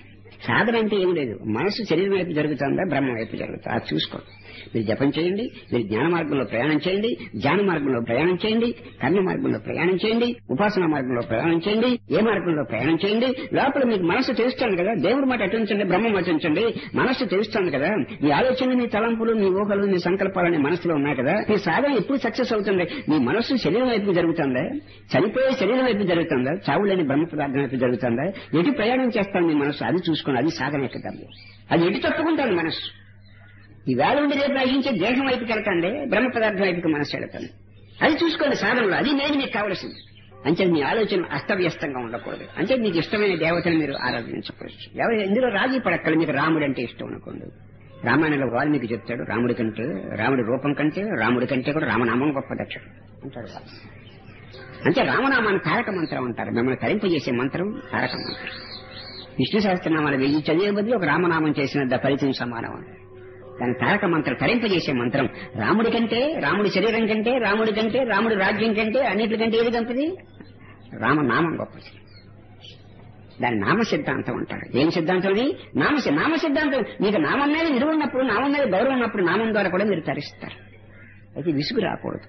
సాధన అంటే ఏం లేదు మనసు శరీరం వైపు జరుగుతుందా బ్రహ్మ వైపు జరుగుతుందా అది చూసుకోండి మీరు జపం చేయండి మీరు జ్ఞాన మార్గంలో ప్రయాణం చేయండి ధ్యాన మార్గంలో ప్రయాణం చేయండి కర్మ మార్గంలో ప్రయాణం చేయండి ఉపాసన మార్గంలో ప్రయాణం చేయండి ఏ మార్గంలో ప్రయాణం చేయండి లోపల మీకు మనసు తెలుస్తుంది కదా దేవుడి మాట అటుంచండి బ్రహ్మం అటుంచండి మనసు తెలుస్తుంది కదా మీ ఆలోచనలు మీ తలంపులు మీ ఊహలు మీ సంకల్పాలు అనే మనసులో ఉన్నాయి కదా మీ సాధన ఎప్పుడు సక్సెస్ అవుతుంది మీ మనస్సు శరీరం వైపు జరుగుతుందా చనిపోయే శరీరం వైపు జరుగుతుందా చావు లేని బ్రహ్మ పదార్థం వైపు జరుగుతుందా ఎటు ప్రయాణం చేస్తాను మీ మనసు అది చూసుకోండి అది సాధన యొక్క గమ్యం అది ఎటు తప్పుకుంటాను మనస్సు ఈ వేళ ఉండి రేపు నశించే దేహం వైపుకి వెళ్తాండే బ్రహ్మ పదార్థం వైపుకి మనసు వెళ్తాను అది చూసుకోండి సాధనలో అది నేను మీకు కావలసింది అంటే మీ ఆలోచన అస్తవ్యస్తంగా ఉండకూడదు అంటే మీకు ఇష్టమైన దేవతను మీరు ఆరాధించకూడదు ఎవరు ఇందులో రాజీ పడక్కలు మీకు రాముడు అంటే ఇష్టం అనుకోండి రామాయణంలో వాల్మీకి చెప్తాడు రాముడి కంటే రాముడి రూపం కంటే రాముడి కంటే కూడా రామనామం గొప్ప దక్షుడు అంటాడు వాల్మీకి. అంటే రామనామాన్ని తారక మంత్రం అంటారు మిమ్మల్ని తరింపజేసే మంత్రం తారక మంత్రం విష్ణు సహస్రనామాలు వెయ్యి చదివే బదులు ఒక రామనామం చేసిన ఫలితం సమానం అని. దాని తారక మంత్రం తరింపజేసే మంత్రం రాముడి కంటే రాముడి శరీరం కంటే రాముడి కంటే రాముడి రాజ్యం కంటే అన్నిటికంటే ఏది గొప్పది రామనామం గొప్పది దాని నామ సిద్ధాంతం అంటారు ఏం సిద్ధాంతం అది నామ సి- నామ సిద్ధాంతం మీకు నామం మీద విలువ ఉన్నప్పుడు నామం మీద గౌరవం ఉన్నప్పుడు నామం ద్వారా కూడా మీరు తరిస్తారు అయితే విసుగు రాకూడదు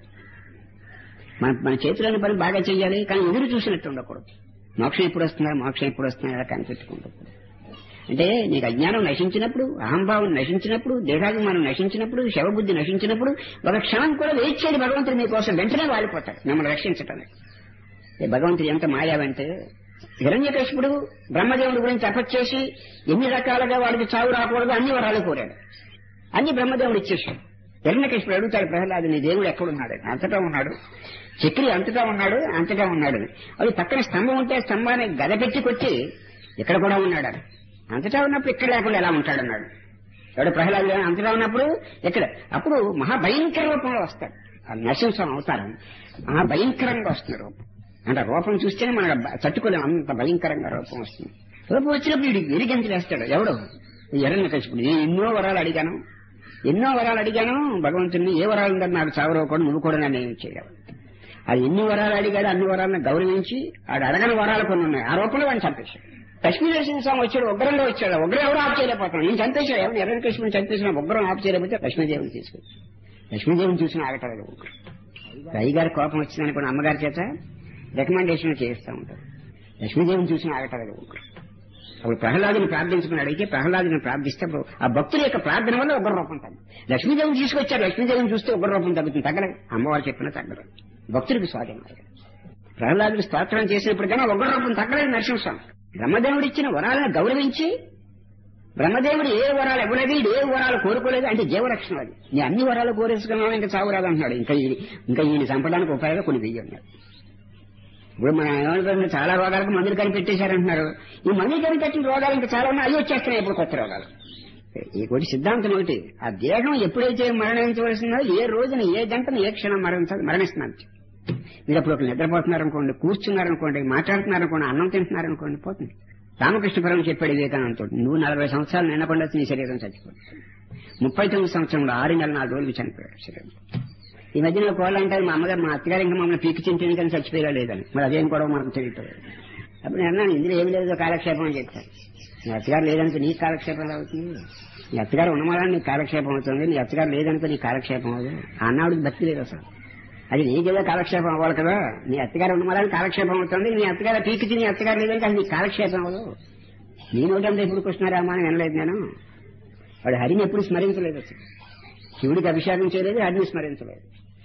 మన మన చేతిలోని పని బాగా చేయాలి కానీ ఎదురు చూసినట్టు ఉండకూడదు మోక్షం ఎప్పుడు వస్తుందా మోక్షం ఎప్పుడు వస్తుందా అలా కనిపెట్టుకుంటుంది అంటే నీకు అజ్ఞానం నశించినప్పుడు అహంభావం నశించినప్పుడు దేహాభిమానం నశించినప్పుడు శవబుద్ధి నశించినప్పుడు ఒక క్షణం కూడా వెయిట్ చేయని భగవంతుడు మీకోసం వెంటనే వాలిపోతాడు మిమ్మల్ని రక్షించటానికి ఈ భగవంతుడు ఎంత మాయావంటే హిరణ్యకశిపుడు బ్రహ్మదేవుడి గురించి తపస్సు చేసి ఎన్ని రకాలుగా వాడికి చావు రాకూడదు అన్ని వరాలు కోరాడు అన్ని బ్రహ్మదేవుడు ఇచ్చేసాడు హిరణ్యకశిపుడు అడుగుతాడు ప్రహ్లాదు నీ దేవుడు ఎక్కడున్నాడు అంతటా ఉన్నాడు చక్రి అంతటా ఉన్నాడు అంతటా ఉన్నాడు అది పక్కన స్తంభం ఉంటే ఆ స్తంభాన్ని గద పెట్టి కొట్టి ఇక్కడ కూడా ఉన్నాడు అని. అంతటా ఉన్నప్పుడు ఇక్కడ లేకుండా ఎలా ఉంటాడు అన్నాడు ఎవడు ప్రహ్లాదు అంతటా ఉన్నప్పుడు ఇక్కడ అప్పుడు మహాభయంకర రూపంలో వస్తాడు ఆ నరసింహం అవతారం మహాభయంకరంగా వస్తుంది రూపం అంటే ఆ రూపం చూస్తేనే మన తట్టుకోలేం అంత భయంకరంగా రూపం వస్తుంది రూపం వచ్చినప్పుడు వీడికి వెలిగించలేస్తాడు ఎవడు ఎర్రన్న కసిపుడు నేను ఎన్నో వరాలు అడిగాను ఎన్నో వరాలు అడిగాను భగవంతుని ఏ వరాలు ఉందని నాకు చావరవకూడదు నువ్వు కూడా నన్ను ఏం చేయలేవు అది ఎన్ని వరాలు అడిగాడు అన్ని వరాలను గౌరవించి ఆడు అడగని వరాలు కొన్ని ఉన్నాయి ఆ రూపంలో వాడిని చంపేశాడు కశ్మీర్ స్వామి వచ్చాడు ఉగ్రంలో వచ్చాడు ఉగ్రం ఎవరు ఆఫ్ చేయలేకపోతున్నాడు నేను చంపేశాడు ఎవరు ఎర్ర కశ్మీర్ చంపేసిన ఉగ్రం ఆఫ్ చేయలేకపోతే లక్ష్మీదేవిని తీసుకొచ్చి లక్ష్మీదేవిని చూసిన ఆగటలేదు ఉగ్రం అయ్యగారి కోపం వచ్చిందనుకున్న అమ్మగారి చేత రికమెండేషన్ చేస్తూ ఉంటారు లక్ష్మీదేవిని చూసిన ఆగటలేదు ఉగ్రం అప్పుడు ప్రహ్లాదుని ప్రార్థించుకుని అడిగితే ప్రహ్లాదుని ప్రార్థిస్తే అప్పుడు ఆ భక్తుల యొక్క ప్రార్థన వల్ల ఉగ్ర రూపం తగ్గింది లక్ష్మీదేవిని తీసుకొచ్చారు లక్ష్మీదేవిని చూస్తే ఉగ్ర రూపం తగ్గుతుంది తగ్గలేదు అమ్మవారు చెప్పిన తగ్గలేదు భక్తుడికి స్వాధీనం ప్రహ్లాదుని స్తోత్రం చేసినప్పుడు కానీ ఉగ్ర రూపం తగ్గలేదు నరసింహస్వామి బ్రహ్మదేవుడు ఇచ్చిన వరాలను గౌరవించి బ్రహ్మదేవుడు ఏ వరాలు ఇవ్వలేదు ఈడు ఏ వరాలు కోరుకోలేదు అంటే జీవరక్షణ అది నీ అన్ని వరాలు కోరేసుకున్నావు ఇంకా చావురాదు అంటున్నాడు ఇంకా ఈ- ఇంకా ఈయన చంపడానికి ఉపయోగం కొన్ని వెయ్యి ఉన్నాయి ఇప్పుడు మన ఏమంటారు చాలా రోగాలకు మందులు కనిపెట్టేశారంటున్నారు ఈ మందులు కనిపెట్టిన రోగాలు ఇంకా చాలా ఉన్నాయి అవి వచ్చేస్తున్నాయి ఇప్పుడు కొత్త రోగాలు ఈ ఒకటి సిద్ధాంతం ఒకటి ఆ దేహం ఎప్పుడైతే మరణించవలసిందో ఏ రోజున ఏ గంటను ఏ క్షణం మరణించాలి మరణిస్తున్నాను మీరు అప్పుడు ఒక నిద్రపోతున్నారనుకోండి కూర్చున్నారనుకోండి మాట్లాడుతున్నారనుకోండి అన్నం తింటున్నారనుకోండి పోతుంది రామకృష్ణపురం చెప్పాడు వివేకానంద నువ్వు నలభై సంవత్సరాలు నిండకుండా నీ శరీరం చచ్చిపోతుంది ముప్పై తొమ్మిది సంవత్సరంలో ఆరు నెలల నాలుగు రోజులు చనిపోయాడు శరీరం ఈ మధ్యన కోళ్ళు అంటారు మా అమ్మగారు మా అత్తగారు ఇంకా మమ్మల్ని పీకి తింటుంది కానీ చచ్చిపోయా లేదని మరి అదేం కూడా మనకు తెలియట్లేదు అప్పుడు నేను అన్నాను ఇందులో ఏమి లేదు కాలక్షేపం అని చెప్తాను నీ అత్తగారు లేదనుకో నీ కాలక్షేపం ఎలా అవుతుంది నీ అత్తగారు ఉన్నమాలా నీ కాలక్షేపం అవుతుంది నీ అత్తగారు లేదనుకో నీ కాలక్షేపం అవుతుంది ఆ అన్నాడికి భక్తి లేదు అసలు అది నీకేదో కాలక్షేపం అవ్వాలి కదా నీ అత్తగారు ఉన్నమాలా కాలక్షేపం అవుతుంది నీ అత్తగారు పీకి నీ అత్తగారు లేదని అది నీ కాలక్షేపం అవ్వదు నీ నోటంతా ఎప్పుడు కృష్ణారామా అని వినలేదు నేను వాడు హరిని ఎప్పుడు స్మరించలేదు అసలు శివుడికి అభిషేకం చేయలేదు హరిని స్మరించలేదు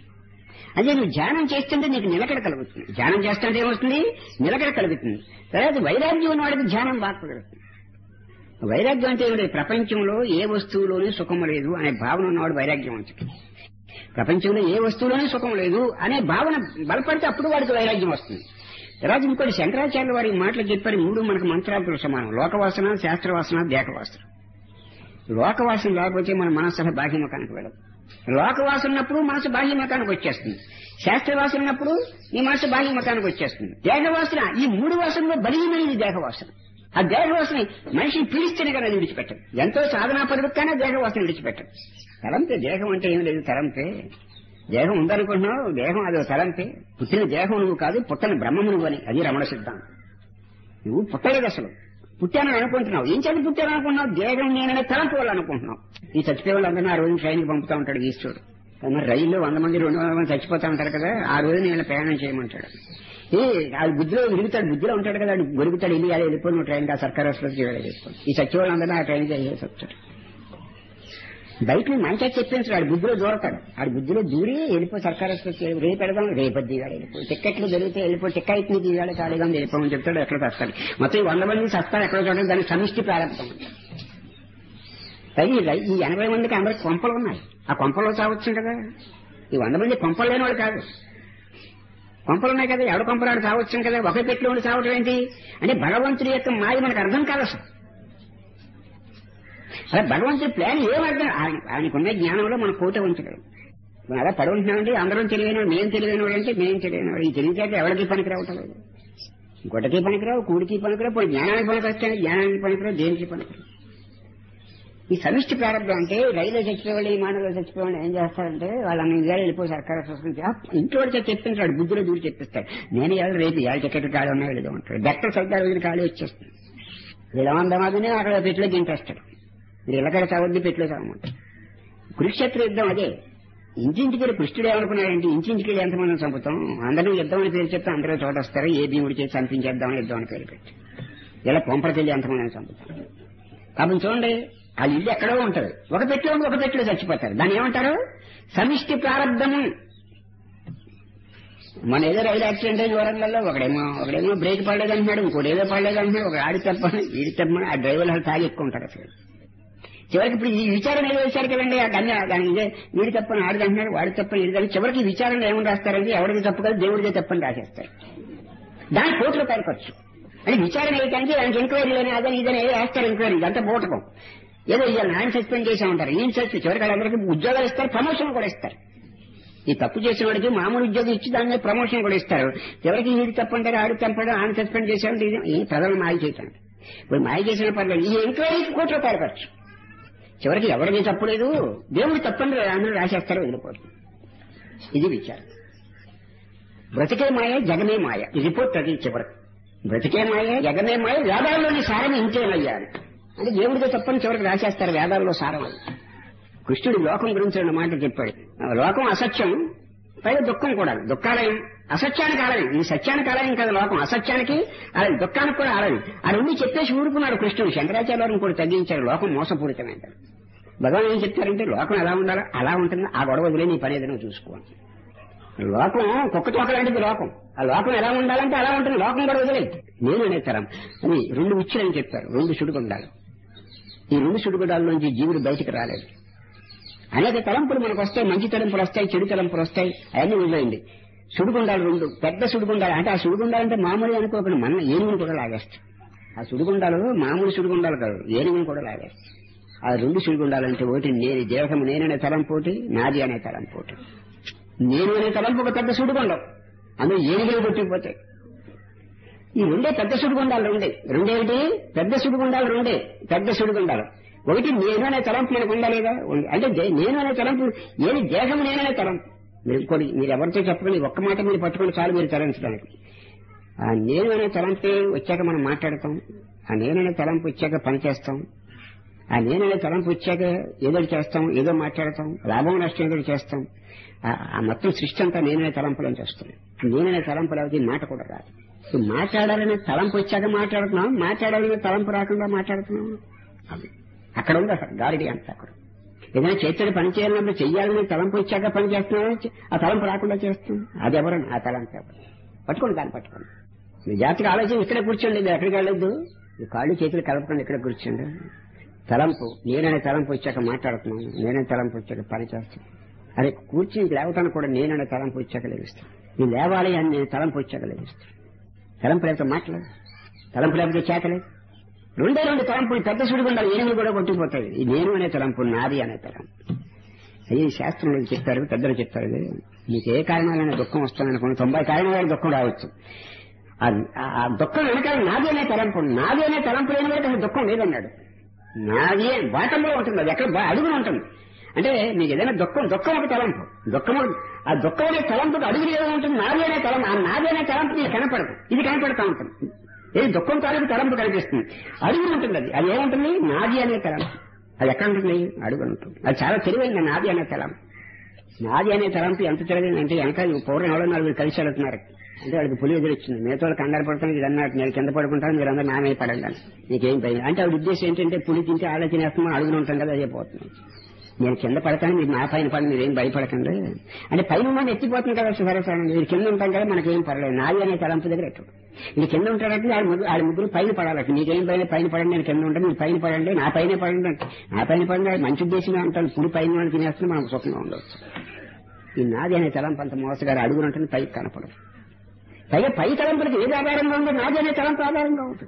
అదే నువ్వు ధ్యానం చేస్తుంటే నీకు నిలకడ కలుగుతుంది ధ్యానం చేస్తుంటే ఏమవుతుంది నిలకడ కలుగుతుంది తర్వాత వైరాగ్యం ఉన్నవాడికి ధ్యానం బాగా కుదురుతుంది వైరాగ్యం అంటే ఏమిటి ప్రపంచంలో ఏ వస్తువులోనే సుఖం లేదు అనే భావన ఉన్నవాడు వైరాగ్యం ఉంటుంది ప్రపంచంలో ఏ వస్తువులోనే సుఖం లేదు అనే భావన బలపడితే అప్పుడు వాడికి వైరాగ్యం వస్తుంది తర్వాత ఇంకోటి శంకరాచార్య వారి మాటలు చెప్పారు మూడు మనకు మంత్రాలతో సమానం లోకవాసన శాస్త్రవాసన దేహవాసన లోకవాసన లేకపోతే మన మనస్సు అసలు బాహ్యముఖానికి వెళ్ళదు లోకవాసన ఉన్నప్పుడు మనసు బాహ్యముఖానికి వచ్చేస్తుంది శాస్త్రవాసన ఉన్నప్పుడు నీ మనసు బాహ్యముఖానికి వచ్చేస్తుంది దేహవాసన ఈ మూడు వాసనలో బలీయమైనది దేహవాసన ఆ దేహవాసన మనిషిని పీడిస్తేనే కదా అది విడిచిపెట్టదు ఎంతో సాధనా పరుడుకైనా దేహవాసన విడిచిపెట్టదు తలంపే దేహం అంటే ఏం లేదు తలంపే దేహం ఉందనుకుంటున్నావు దేహం అదో తలంపే పుట్టిన దేహం నువ్వు కాదు పుట్టని బ్రహ్మము నువ్వు అని అది రమణ సిద్ధాంతం నువ్వు పుట్టలేదు అసలు పుట్టానని అనుకుంటున్నావు ఏం చేతి పుట్టాను అనుకుంటున్నావు దేహం నేననే తలంపు వాళ్ళు అనుకుంటున్నావు ఈ చచ్చిపోయే వాళ్ళందరినీ ఆ రోజు ట్రైన్కి పంపుతా ఉంటాడు ఈశ్వరుడు మరి రైల్లో వంద మంది రెండు వందల మంది చచ్చిపోతా ఉంటారు కదా ఆ రోజు నేను ప్రయాణం చేయమంటాడు ఏ అది బుద్ధిలో విరుగుతాడు బుద్ధిలో ఉంటాడు కదా అది గొరుగుతాడు వెళ్ళి అది వెళ్ళిపోయి నువ్వు ట్రైన్ ఆ సర్కార్ హాస్పిటల్కి వెళ్ళేసుకోండి ఈ చచ్చి వాళ్ళందరినీ ఆ ట్రైన్ చేసేసి వస్తాడు బయట మంచిగా చెప్పించాడు ఆడి బుద్ధిలో దూరతాడు ఆడి బుద్ధిలో దూరి వెళ్ళిపో సర్కార్ హాస్పిటల్కి రేపు పెడదాం రేపు దిగాడు వెళ్ళిపో టికెట్లు దొరికితే వెళ్ళిపో టికెట్ ని దిగాడు ఖాళీగా ఉంది వెళ్ళిపోమని చెప్తాడు ఎక్కడ వస్తాడు మొత్తం ఈ వంద మంది సస్తాడు ఎక్కడ చూడండి దానికి సమిష్టి ప్రారంభం పైగా ఈ రై- ఈ ఎనభై మందికి అందరికి కొంపలు ఉన్నాయి ఆ కొంపలో చావచ్చు కదా ఈ వంద మంది కొంపలు లేని వాళ్ళు కాదు కొంపలు ఉన్నాయి కదా ఎవడ కొంపలాడు చావచ్చు కదా ఒకే పెట్టులో ఉండి చావటం ఏంటి అంటే భగవంతుడి యొక్క మాయ మనకు అర్థం కాదు అసలు అలా భగవంతుడి ప్లాన్ ఏం అర్థం ఆయన ఆయనకున్న జ్ఞానంలో మనం కోట ఉంచగలం మనం అలా పడి ఉంటున్నామండి అందరం తెలియని మేము తెలియని వాడు అంటే మేము తెలియని వాడు ఈ తెలియచేట ఎవరికి పనికి రావటం లేదు గుడ్డకి పనికిరావు కూడికి పనికిరావు పోయి జ్ఞానానికి పనికి వస్తాయి జ్ఞానానికి పనికిరావు దేనికి పనికిరావు ఈ సమిష్టి ప్రారంభం అంటే రైల్లో చచ్చిపోయేవాళ్ళు ఈ మానవులు చచ్చిపోయేవాళ్ళు ఏం చేస్తారంటే వాళ్ళని ఇవాళ వెళ్ళిపోయి సర్కారు చూసుకుంటే ఇంట్లో వాడితే చెప్పించాడు బుద్ధిలో దూరి చెప్పిస్తాడు నేను ఇవాళ రేపు ఇవాళ టికెట్ ఖాళీ ఉన్నా వెళ్ళదు ఉంటాడు డాక్టర్ సరిగ్గా రోజున ఖాళీ వచ్చేస్తుంది విలవందమాదిని అక్కడ పెట్టులో గింటేస్తాడు మీరు ఇళ్ళకడ చావద్దు పెట్టులో చావమంటాడు కురుక్షేత్ర యుద్ధం అదే ఇంటింటికి వెళ్ళి కృష్ణుడు ఏమనుకున్నాడంటే ఇంటింటికి వెళ్ళి ఎంతమందిని చంపుతాం అందరూ యుద్ధం అని పేరు చెప్తే అందరూ చోట వస్తారు ఏ భీముడి చేసి చంపించేద్దామని యుద్ధం అని పేరు పెట్టి ఇలా కొంపలకి వెళ్ళి ఎంతమందిని చంపుతాం కాబట్టి చూడండి ఆ ఇల్లు ఎక్కడో ఉంటది ఒక పెట్టిలో ఉండి ఒక పెట్టిలో చచ్చిపోతారు దాన్ని ఏమంటారు సమిష్టి ప్రారంధము మన ఏదో రైలు యాక్సిడెంట్ అయిన వరంగల్లో ఒకడేమో ఒకడేమో బ్రేక్ పడలేదు అంటున్నాడు ఇంకోటి ఏదో పడలేదు అంటున్నాడు ఒక ఆడి తప్పని ఈడి తప్పని ఆ డ్రైవర్లు తాగి ఎక్కువ ఉంటారు అసలు చివరికి ఇప్పుడు ఈ విచారణ ఏదో వేశారు కదండి ఆ గన్య దాని ఇదే వీడి తప్పని ఆడిది అంటున్నాడు వాడి తప్పని ఇది కానీ చివరికి ఈ విచారణ ఏమని రాస్తారంటే ఎవరికి తప్పు కాదు దేవుడిదే తప్పని రాసేస్తారు దాని కోట్ల రూపాయలు ఖర్చు అంటే విచారణ వేయడానికి దానికి ఎంక్వైరీ లేని అదని ఇదని ఏదో వేస్తారు ఎంక్వైరీ ఇదంతా బోటకం ఏదో ఇవాళ ఆయన సస్పెండ్ చేసా ఉంటారు ఈయన సస్పెండ్ చివరికి వాళ్ళందరికీ ఉద్యోగాలు ఇస్తారు ప్రమోషన్ కూడా ఇస్తారు ఈ తప్పు చేసిన వాడికి మామూలు ఉద్యోగం ఇచ్చి దాని మీద ప్రమోషన్ కూడా ఇస్తారు ఎవరికి వీడి తప్పంటారు ఆడు తప్పంటారు ఆయన సస్పెండ్ చేశాడు ఈ ప్రజలు మాయ చేశాడు ఇప్పుడు మాయ చేసిన పర్లేదు ఈ ఎంక్వైరీకి కోటి రూపాయలు ఖర్చు చివరికి ఎవరికి తప్పు లేదు దేవుడు తప్పని అందరూ రాసేస్తారు వదిలిపోతుంది ఇది విచారం బ్రతికే మాయ జగమే మాయ ఈ రిపోర్ట్ అది చివరికి బ్రతికే మాయ జగమే మాయ వేదాల్లోని సారం ఇంకేమయ్యా అని. అంటే దేవుడితో తప్పని చివరికి రాసేస్తారు వేదాల్లో సారం అది కృష్ణుడు లోకం గురించి రెండు మాటలు చెప్పాడు ఆ లోకం అసత్యం పైగా దుఃఖం కూడా దుఃఖాలయం అసత్యానికి ఆలయం ఈ సత్యానికి ఆలయం కాదు లోకం అసత్యానికి ఆలయం దుఃఖానికి కూడా ఆలయం ఆ రెండు చెప్పేసి ఊరుకున్నాడు కృష్ణుడు శంకరాచార్యులను కూడా తగ్గించాడు లోకం మోసపూరితమైంది భగవాన్ ఏం చెప్తారంటే లోకం ఎలా ఉండాలో అలా ఉంటుంది ఆ గొడవ వదిలే నీ పని ఏదైనా చూసుకోవాలి లోకం కుక్క తోక లాంటిది లోకం ఆ లోకం ఎలా ఉండాలంటే అలా ఉంటుంది లోకం కూడా వదిలేదు నేను అనే తరం అని రెండు ఉచ్చులని చెప్పారు రెండు సుడిగుండాలు ఈ రెండు సుడిగుండాల జీవుడు బయటికి రాలేదు అనేక తలంపులు మనకు వస్తాయి మంచి తలంపులు వస్తాయి చెడు తలంపులు వస్తాయి అవన్నీ వదిలేయండి సుడిగుండాలు రెండు పెద్ద సుడిగుండాలు అంటే ఆ సుడిగుండాలంటే మామూలు అనుకోకుండా మన ఏనుగుని కూడా లాగేస్తాం ఆ సుడిగుండాలు మామూలు సుడిగుండాలు కాదు ఏనుగుని కూడా లాగేస్తాం ఆ రెండు సుడిగుండాలంటే ఒకటి నేను దేహం నేననే తలంపోటి నాది అనే తలంపోటి నేను అనే తలంపు ఒక పెద్ద సుడిగుండం అందులో ఏనుగులు కొట్టిపోతాయి ఈ రెండే పెద్ద సుడిగుండాలు రెండే రెండేమిటి పెద్ద సుడిగుండాలు రెండే పెద్ద సుడిగుండాలు ఒకటి నేను అనే తలంపు మనకు ఉందా లేదా ఉంది. అంటే దే- నేను అనే తలంపు ఏది దేహం నేననే తలంపు మీరు ఇంకోటి మీరు ఎవరితో చెప్పండి ఒక్క మాట మీరు పట్టుకొని చాలు మీరు తలంచడానికి ఆ నేను అనే తలంపే వచ్చాక మనం మాట్లాడతాం ఆ నేననే తలంపు వచ్చాక పని చేస్తాం ఆ నేననే తలంపు వచ్చాక ఏదో ఒకటి చేస్తాం ఏదో మాట్లాడతాం లాభం నష్టం ఏదో ఒకటి చేస్తాం ఆ- ఆ మొత్తం సృష్టి అంతా నేననే తలంపులని చేస్తుంది నేననే తలంపు లేకపోతే ఈ మాట కూడా రాదు ఇప్పుడు మాట్లాడాలనే తలంపు వచ్చాక మాట్లాడుతున్నాం మాట్లాడాలనే తలంపు రాకుండా మాట్లాడుతున్నాం అది అక్కడ ఉంది అసలు గాలిడి అంతా అక్కడ ఏదైనా చేతుడు పని చేయాలన్నప్పుడు చెయ్యాలని తలంపు వచ్చాక పని చేస్తున్నాం ఆ తలంపు రాకుండా చేస్తాం అది ఎవరని ఆ తలంపు ఎవరు పట్టుకోండి దాన్ని పట్టుకోండి మీ జాతికి ఆలోచన ఇక్కడ కూర్చోండి మీరు ఎక్కడికి వెళ్ళొద్దు ఈ కాళ్ళు చేతులు కలపకుండా ఇక్కడ కూర్చోండి తలంపు నేననే తలంపు వచ్చాక మాట్లాడుతున్నాను నేనే తలంపు వచ్చాక పని చేస్తాను అదే కూర్చుని లేవటానికి కూడా నేననే తలంపు వచ్చాక లేవిస్తాను నీ లేవాలి అని నేను తలంపు వచ్చాక లేవిస్తాను తలంపు లేకపోతే మాట్లాడు తలంపు లేకపోతే చేతలేదు రెండే రెండు తలంపులు పెద్ద సుడిగుండాలు ఏనుగులు కూడా కొట్టిపోతాయి ఈ నేను అనే తలంపు నాది అనే తలంపు అయ్యి శాస్త్రంలో చెప్పారు పెద్దలు చెప్పారు ఇది. మీకు ఏ కారణాలైన దుఃఖం వస్తుందనుకోండి తొంభై కారణాలైన దుఃఖం రావచ్చు ఆ- ఆ దుఃఖం వెనకాల నాది అనే తలంపు ఉంది. నాది అనే తలంపు లేని వాడికి అసలు దుఃఖం లేదన్నాడు నాది బాటంలో ఉంటుంది అది ఎక్కడ బా- అడుగున ఉంటుంది అంటే మీకు ఏదైనా దుఃఖం దుఃఖం ఒక తలంపు దుఃఖము ఆ దుఃఖం అనే తలంపుకి అడుగులు ఏదో ఉంటుంది నాది అనే తలం ఆ నాది అనే తలంపు నీకు కనపడదు ఇది కనపడతా ఉంటుంది ఏది దుఃఖం తాలూకు తలంపు కనిపిస్తుంది అడుగు ఉంటుంది అది అది ఏముంటుంది నాది అనే తలంపు అది ఎక్కడ ఉంటుంది అడుగు ఉంటుంది అది చాలా తెలివైంది నాది అనే తలంపు నాది అనే తలంపు ఎంత తెలివైంది అంటే వెనక పౌరం ఎవరో నలుగురు కలిసి వెళ్తున్నారు అంటే వాళ్ళకి పులి ఎదురొచ్చింది మిగతా వాళ్ళు కంగారు పడతాను ఇది అన్నట్టు నేను కింద పడుకుంటాను మీరు అందరూ నామే పడండి అని. నీకేం భయం అంటే ఆవిడ ఉద్దేశం ఏంటంటే పులి తింటే ఆడ తినేస్తామో అడుగులు ఉంటాం కదా అదే పోతుంది నేను కింద పడతాను మీరు నా పైన పడి మీరేం భయపడకండి అంటే పైన ఉన్న ఎత్తిపోతుంది కదా సరసానండి మీరు కింద ఉంటాం కదా మనకేం పర్లేదు నాది అనే తలంపు దగ్గర ఎట్టు ఇది కింద ఉంటాడంటే ఆడ ముగ్గురు ఆడ ముగ్గురు పైన పడాలట నీకేం పైన పైన పడండి నేను కింద ఉంటాను మీరు పైన పడండి నా పైన పడండి అంటే నా పైన పడండి అది మంచి ఉద్దేశంగా అంటాను పులి పైన వాళ్ళు తినేస్తే మనం సుఖంగా ఉండవచ్చు ఈ నాది అనే తలంపు అంత మోసగారు అడుగులు ఉంటుంది పైకి కనపడదు పైగా పై తలంపులకు ఏది ఆధారంగా ఉందో నాది అనే తలంపు ఆధారంగా ఉంటుంది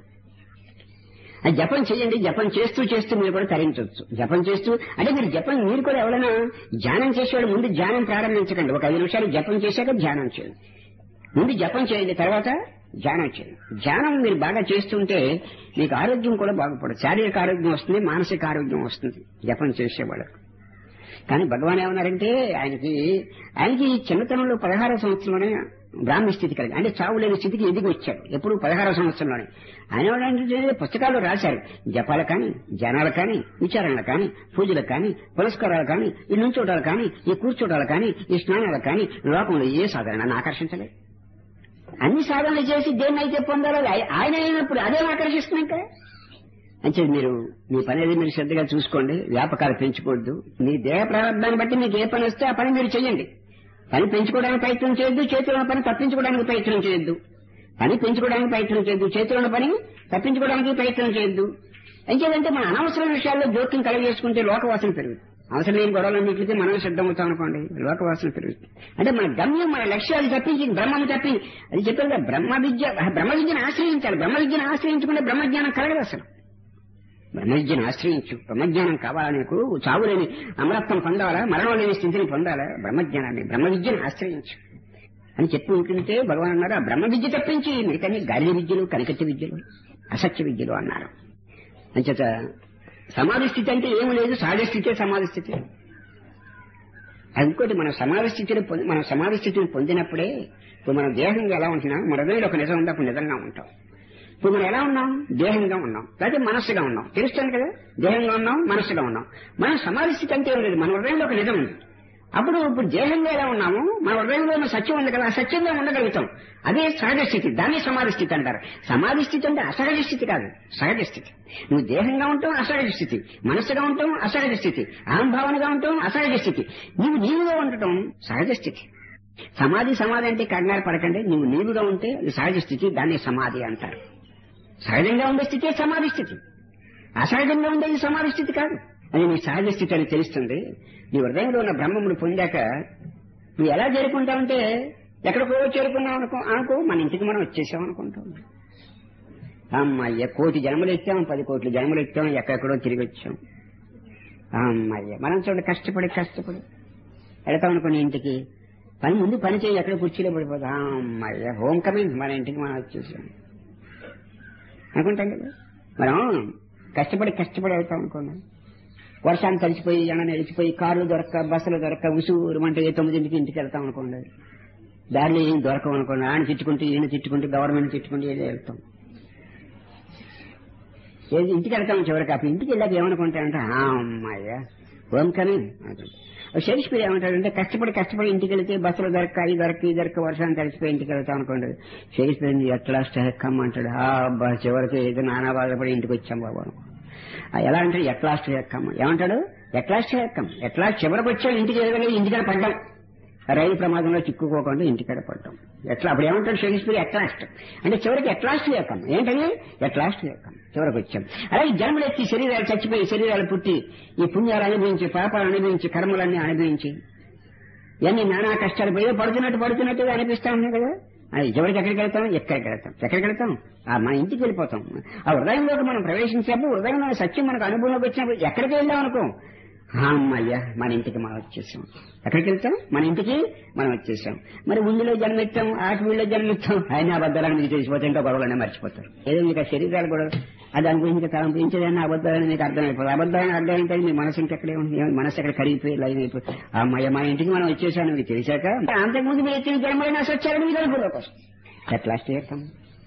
అది జపం చేయండి జపం చేస్తూ చేస్తూ మీరు కూడా తరించవచ్చు జపం చేస్తూ అంటే మీరు జపం మీరు కూడా ఎవరైనా ధ్యానం చేసేవాడు ముందు ధ్యానం ప్రారంభించకండి ఒక ఐదు నిమిషాలు జపం చేశాక ధ్యానం చేయండి ముందు జపం చేయండి తర్వాత ధ్యానం చేయండి ధ్యానం మీరు బాగా చేస్తుంటే మీకు ఆరోగ్యం కూడా బాగుపడదు శారీరక ఆరోగ్యం వస్తుంది మానసిక ఆరోగ్యం వస్తుంది జపం చేసేవాళ్ళకు కానీ భగవాన్ ఏమన్నారంటే ఆయనకి ఆయనకి ఈ చిన్నతనంలో పదహారో సంవత్సరంలోనే బ్రాహ్మణ స్థితి కలిగి అంటే చావు లేని స్థితికి ఎదిగి వచ్చాడు ఎప్పుడు పదహారో సంవత్సరంలోనే ఆయన ఏంటంటే పుస్తకాలు రాశారు జపాలు కానీ జనాలు కానీ విచారణలు కానీ పూజలు కానీ పురస్కారాలు కానీ ఈ నుంచోటాలు కానీ ఈ కూర్చోటాలు కానీ ఈ స్నానాలు కానీ లోకంలో ఏ సాధనను ఆకర్షించలేదు అన్ని సాధనలు చేసి దేన్నైతే పొందాలో అది ఆయన అయినప్పుడు అదే ఆకర్షిస్తున్నాక అంటే మీరు మీ పని అది మీరు శ్రద్ధగా చూసుకోండి వ్యాపకాలు పెంచుకోవద్దు మీ దేహ ప్రారంభాన్ని బట్టి మీకు ఏ పని వస్తే ఆ పని మీరు చేయండి పని పెంచుకోవడానికి ప్రయత్నం చేయొద్దు చేతిలో పని తప్పించుకోవడానికి ప్రయత్నం చేయొద్దు పని పెంచుకోవడానికి ప్రయత్నం చేయొద్దు చేతిలో పని తప్పించుకోవడానికి ప్రయత్నం చేయొద్దు ఎంచేదంటే మన అనవసరమైన విషయాల్లో జోక్యం కలగజేసుకుంటే లోకవాసన పెరుగుతుంది అవసరం లేని గొడవలన్నింటికి మనం సిద్ధమవుతాం అనుకోండి లోకవాసన పెరుగుతుంది అంటే మన గమ్యం మన లక్ష్యాలు తప్పించి బ్రహ్మను తప్పి అది చెప్పారు కదా బ్రహ్మ విద్య బ్రహ్మ విద్యను ఆశ్రయించాలి బ్రహ్మ విద్యను ఆశ్రయించుకుంటే బ్రహ్మజ్ఞానం కలగదు అసలు బ్రహ్మవిద్యను ఆశ్రయించు బ్రహ్మజ్ఞానం కావాలా నీకు చావులేని అమరత్వం పొందాలా మరణం లేని స్థితిని పొందాలా బ్రహ్మజ్ఞానాన్ని బ్రహ్మ విద్యను ఆశ్రయించు అని చెప్పి ఉంటుంటే భగవాన్ అన్నారు ఆ బ్రహ్మ విద్య తప్పించి మిగతాన్ని గాలి విద్యలు కనికట్టి విద్యలు అసత్య విద్యలు అన్నారు అంచేత సమాధి స్థితి అంటే ఏమి లేదు సహజ స్థితే సమాధి స్థితి అది ఇంకోటి మన సమాధి స్థితిని పొంది మన సమాధి స్థితిని పొందినప్పుడే ఇప్పుడు మన దేహంగా ఎలా ఉంటున్నాం మన హృదయంలో ఒక నిజం ఉంది అప్పుడు నిజంగా ఉంటాం ఇప్పుడు మనం ఎలా ఉన్నాం దేహంగా ఉన్నాం లేకపోతే మనస్సుగా ఉన్నాం తెలుస్తాను కదా దేహంగా ఉన్నాం మనస్సుగా ఉన్నాం మన సమాధి స్థితి అంటే ఏం లేదు మన హృదయంలో ఒక నిజం ఉంది అప్పుడు ఇప్పుడు దేహంగా ఎలా ఉన్నాము మన హృదయంలో ఉన్న సత్యం ఉంది కదా ఆ సత్యంగా ఉండగలుగుతాం అదే సహజ స్థితి దాన్ని సమాధి స్థితి అంటారు సమాధి స్థితి అంటే అసహజ స్థితి కాదు సహజ స్థితి నువ్వు దేహంగా ఉంటాం అసహజ స్థితి మనస్సుగా ఉంటాం అసహజ స్థితి అహంభావనగా ఉంటాం అసహజ స్థితి నువ్వు నీవుగా ఉండటం సహజ స్థితి సమాధి సమాధి అంటే కంగారు పడకండి నువ్వు నీవుగా ఉంటే అది సహజ స్థితి దాన్ని సమాధి అంటారు సహజంగా ఉండే స్థితే సమాధి స్థితి అసహజంగా ఉండేది సమాధి స్థితి కాదు అది నీ సహజ స్థితి అని తెలుస్తుంది నీ హృదయంలో ఉన్న బ్రహ్మమును పొందాక నువ్వు ఎలా చేరుకుంటావంటే ఎక్కడికో చేరుకున్నావు అనుకో అనుకో మన ఇంటికి మనం వచ్చేసాం అనుకుంటాం అమ్మయ్య కోటి జన్మలు ఎత్తాం పది కోట్ల జన్మలు ఎత్తాం ఎక్కడెక్కడో తిరిగి వచ్చాం అమ్మయ్య మనం చూడండి కష్టపడి కష్టపడి వెళతాం అనుకోండి ఇంటికి పని ముందు పని చేయి ఎక్కడ కుర్చీలో పడిపోతాం అమ్మయ్య హోమ్ కమింగ్ మన ఇంటికి మనం వచ్చేసాం అనుకుంటాం కదా మనం కష్టపడి కష్టపడి వెళ్తాం అనుకోండి వర్షాన్ని తడిచిపోయి ఎండ నిలిచిపోయి కార్లు దొరక్క బస్సులు దొరక్క ఉసురు అంటే ఏ తొమ్మిదింటికి ఇంటికి వెళ్తాం అనుకోండి దారిలో ఏం దొరకవు అనుకోండి ఆయన తిట్టుకుంటూ ఈయన తిట్టుకుంటూ గవర్నమెంట్ తిట్టుకుంటూ ఏదో వెళ్తాం ఏది ఇంటికి వెళ్తాం చివరికి అప్పుడు ఇంటికి వెళ్ళాక ఏమనుకుంటానంటే "ఆ, అమ్మాయ్య హోమ్ కని షేక్స్పియర్ ఏమంటాడంటే కష్టపడి కష్టపడి ఇంటికి వెళ్తే బస్సులు దొరక్క ఈ దొరక్క ఈ దొరక్క వర్షాన్ని తడిచిపోయి ఇంటికి వెళ్తాం అనుకోండి షేక్స్పియర్ ఎట్లా స్టెక్కమ్మ అంటాడు ఆ అబ్బా చివరికి ఏదో నానా బాధపడి ఇంటికి వచ్చాం బాబు అనుకో. ఆ, ఎలా అంటే ఎట్లా ఎక్కమ్మ ఏమంటాడు ఎట్లా ఎక్కం ఎట్లా చివరికి వచ్చాం ఇంటికి ఎదగలేదు ఇంటికాడ పడ్డాం రైలు ప్రమాదంలో చిక్కుకోకుండా ఇంటికాడ పడ్డాం ఎట్లా అప్పుడు ఏమంటాడు షేక్స్పియర్ ఎట్లాస్ట్ అంటే చివరికి ఎట్లాస్ట్ ఎక్కం ఏంటది ఎట్లాస్ట్ ఎక్కం చివరికి వచ్చాం అలాగే జన్మలు ఎత్తి శరీరాలు చచ్చిపోయి శరీరాలు పుట్టి ఈ పుణ్యాలు అనుభవించి పాపాలు అనుభవించి కర్మలన్నీ అనుభవించి ఇవన్నీ నానా కష్టాలు పోయి పడుతున్నట్టు పడుతున్నట్టుగా అనిపిస్తా ఉన్నాయి కదా అది ఎవరికి ఎక్కడికి వెళ్తాం ఎక్కడికి వెళ్తాం ఎక్కడికి వెళ్తాం ఆ మన ఇంటికి వెళ్ళిపోతాం ఆ హృదయంలోకి మనం ప్రవేశించినప్పుడు హృదయంలో సత్యం మనకు అనుభవంలోకి వచ్చినప్పుడు ఎక్కడికి వెళ్ళాం అనుకో అమ్మయ్య మన ఇంటికి మనం వచ్చేసాం ఎక్కడికి వెళ్తాం మన ఇంటికి మనం వచ్చేసాం మరి ఉండిలో జన్మెత్తాం ఆటవీళ్ళలో జన్మెత్తాం ఆయన అబద్ధాలను మీకు తెలిసిపోతే ఇంకా గొడవలనే మర్చిపోతారు ఏదో మీకు ఆ శరీరాలు కూడా అది అనుభవించి తలంపించేదాన్ని అబద్ధాలని మీకు అర్థమైపోతుంది అబద్ధాలని అర్థమైతే మీ మనసు ఇంకెక్కడే ఉంది ఏం మనసు ఎక్కడ కరిగిపోయి లైన్ అయిపోయి అమ్మయ్య మన ఇంటికి మనం వచ్చేసాను మీకు తెలిసాక అంతకుముందు మీరు ఎత్తిన జన్మలైనా వచ్చారని మీకు అనుభవంలోకి వస్తుంది ఎట్లా చేస్తాం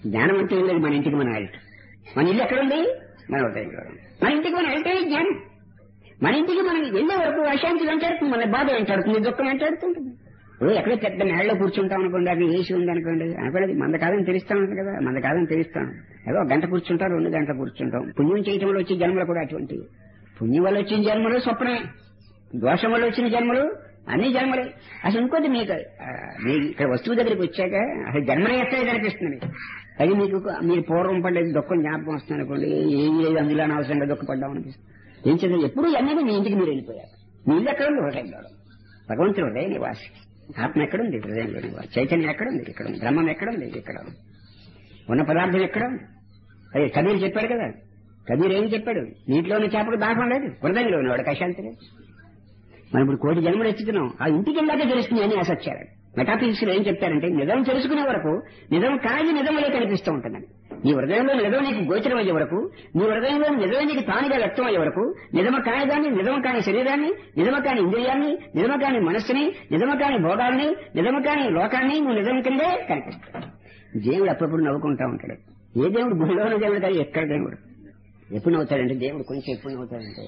జ్ఞానం అంటే ఏం లేదు మన ఇంటికి మన హెల్త్ మన ఇల్లు ఎక్కడుంది మన హృదయంలో ఉంది. మన ఇంటికి మన హెల్త్ జ్ఞానం మన ఇంటికి మనం వెళ్ళే వరకు అశాంతి వెంటాడుతుంది మన బాధ వెంటాడుతుంది దుఃఖం వెంటాడుతుంటుంది ఇప్పుడు ఎక్కడో పెద్ద నేలలో కూర్చుంటాం అనుకోండి అది ఏసీ ఉంది అనుకోండి అనుకోండి మంద కాదని తెలుస్తా ఉంటుంది కదా మంద కాదని తెలుస్తాం ఏదో ఒక గంట కూర్చుంటాం రెండు గంటలు కూర్చుంటాం పుణ్యం చేయటం వల్ల వచ్చే జన్మలు కూడా అటువంటి పుణ్యం వల్ల వచ్చిన జన్మలు స్వప్నమే దోషం వల్ల వచ్చిన జన్మలు అన్ని జన్మలే అసలు ఇంకోటి మీకు ఆ, మీ ఇక్కడ వస్తువు దగ్గరికి వచ్చాక అసలు జన్మలే ఎక్కడే కనిపిస్తుంది మీకు అది మీకు మీరు పూర్వం పడేది దుఃఖం జ్ఞాపకం వస్తుంది అనుకోండి ఏం లేదు అందులో అనవసరంగా దుఃఖపడ్డాం అనిపిస్తుంది ఏం చదివి ఎప్పుడు అనేది మీ ఇంటికి మీరు వెళ్ళిపోయారు మీ ఇల్లు ఎక్కడ ఉంది హృదయంలో భగవంతుడు హృదయ నివాసి ఆత్మ ఎక్కడుంది హృదయంలో నివాసి చైతన్యం ఎక్కడుంది ఇక్కడ ఉంది బ్రహ్మం ఎక్కడుంది ఇక్కడ ఉంది ఉన్న పదార్థం ఎక్కడ ఉంది అదే కబీర్ చెప్పాడు కదా కబీర్ ఏం చెప్పాడు నీటిలోని చేపకు దాహం లేదు హృదయంలో ఉన్నవాడు కశాంతి లేదు మనం ఇప్పుడు కోటి జన్మలు ఎత్తుతున్నాం ఆ ఇంటికి వెళ్ళాక తెలుస్తుంది అని అసత్యాలు మెటాఫిజిక్స్ లో ఏం చెప్తారంటే నిజం తెలుసుకునే వరకు నిజం కాని నిజమలే కనిపిస్తూ ఉంటుందని నీ హృదయంలో నిజం నీకు గోచరం అయ్యే వరకు నీ హృదయంలో నిజమే నీకు తానుగా వ్యక్తం అయ్యే వరకు నిజమ కాని దాన్ని నిజమ కాని శరీరాన్ని నిజమ కాని ఇంద్రియాన్ని నిజమ కాని మనస్సుని నిజమ కాని భోగాల్ని నిజమ కాని లోకాన్ని నువ్వు నిజం కిందే కనిపిస్తావు దేవుడు అప్పుడప్పుడు నవ్వుకుంటా ఉంటాడు ఏ దేవుడు గుడిలో ఉన్న దేవుడు కాదు ఎక్కడ దేవుడు ఎప్పుడు నవ్వుతాడంటే దేవుడు కొంచెం ఎప్పుడు నవ్వుతాడంటే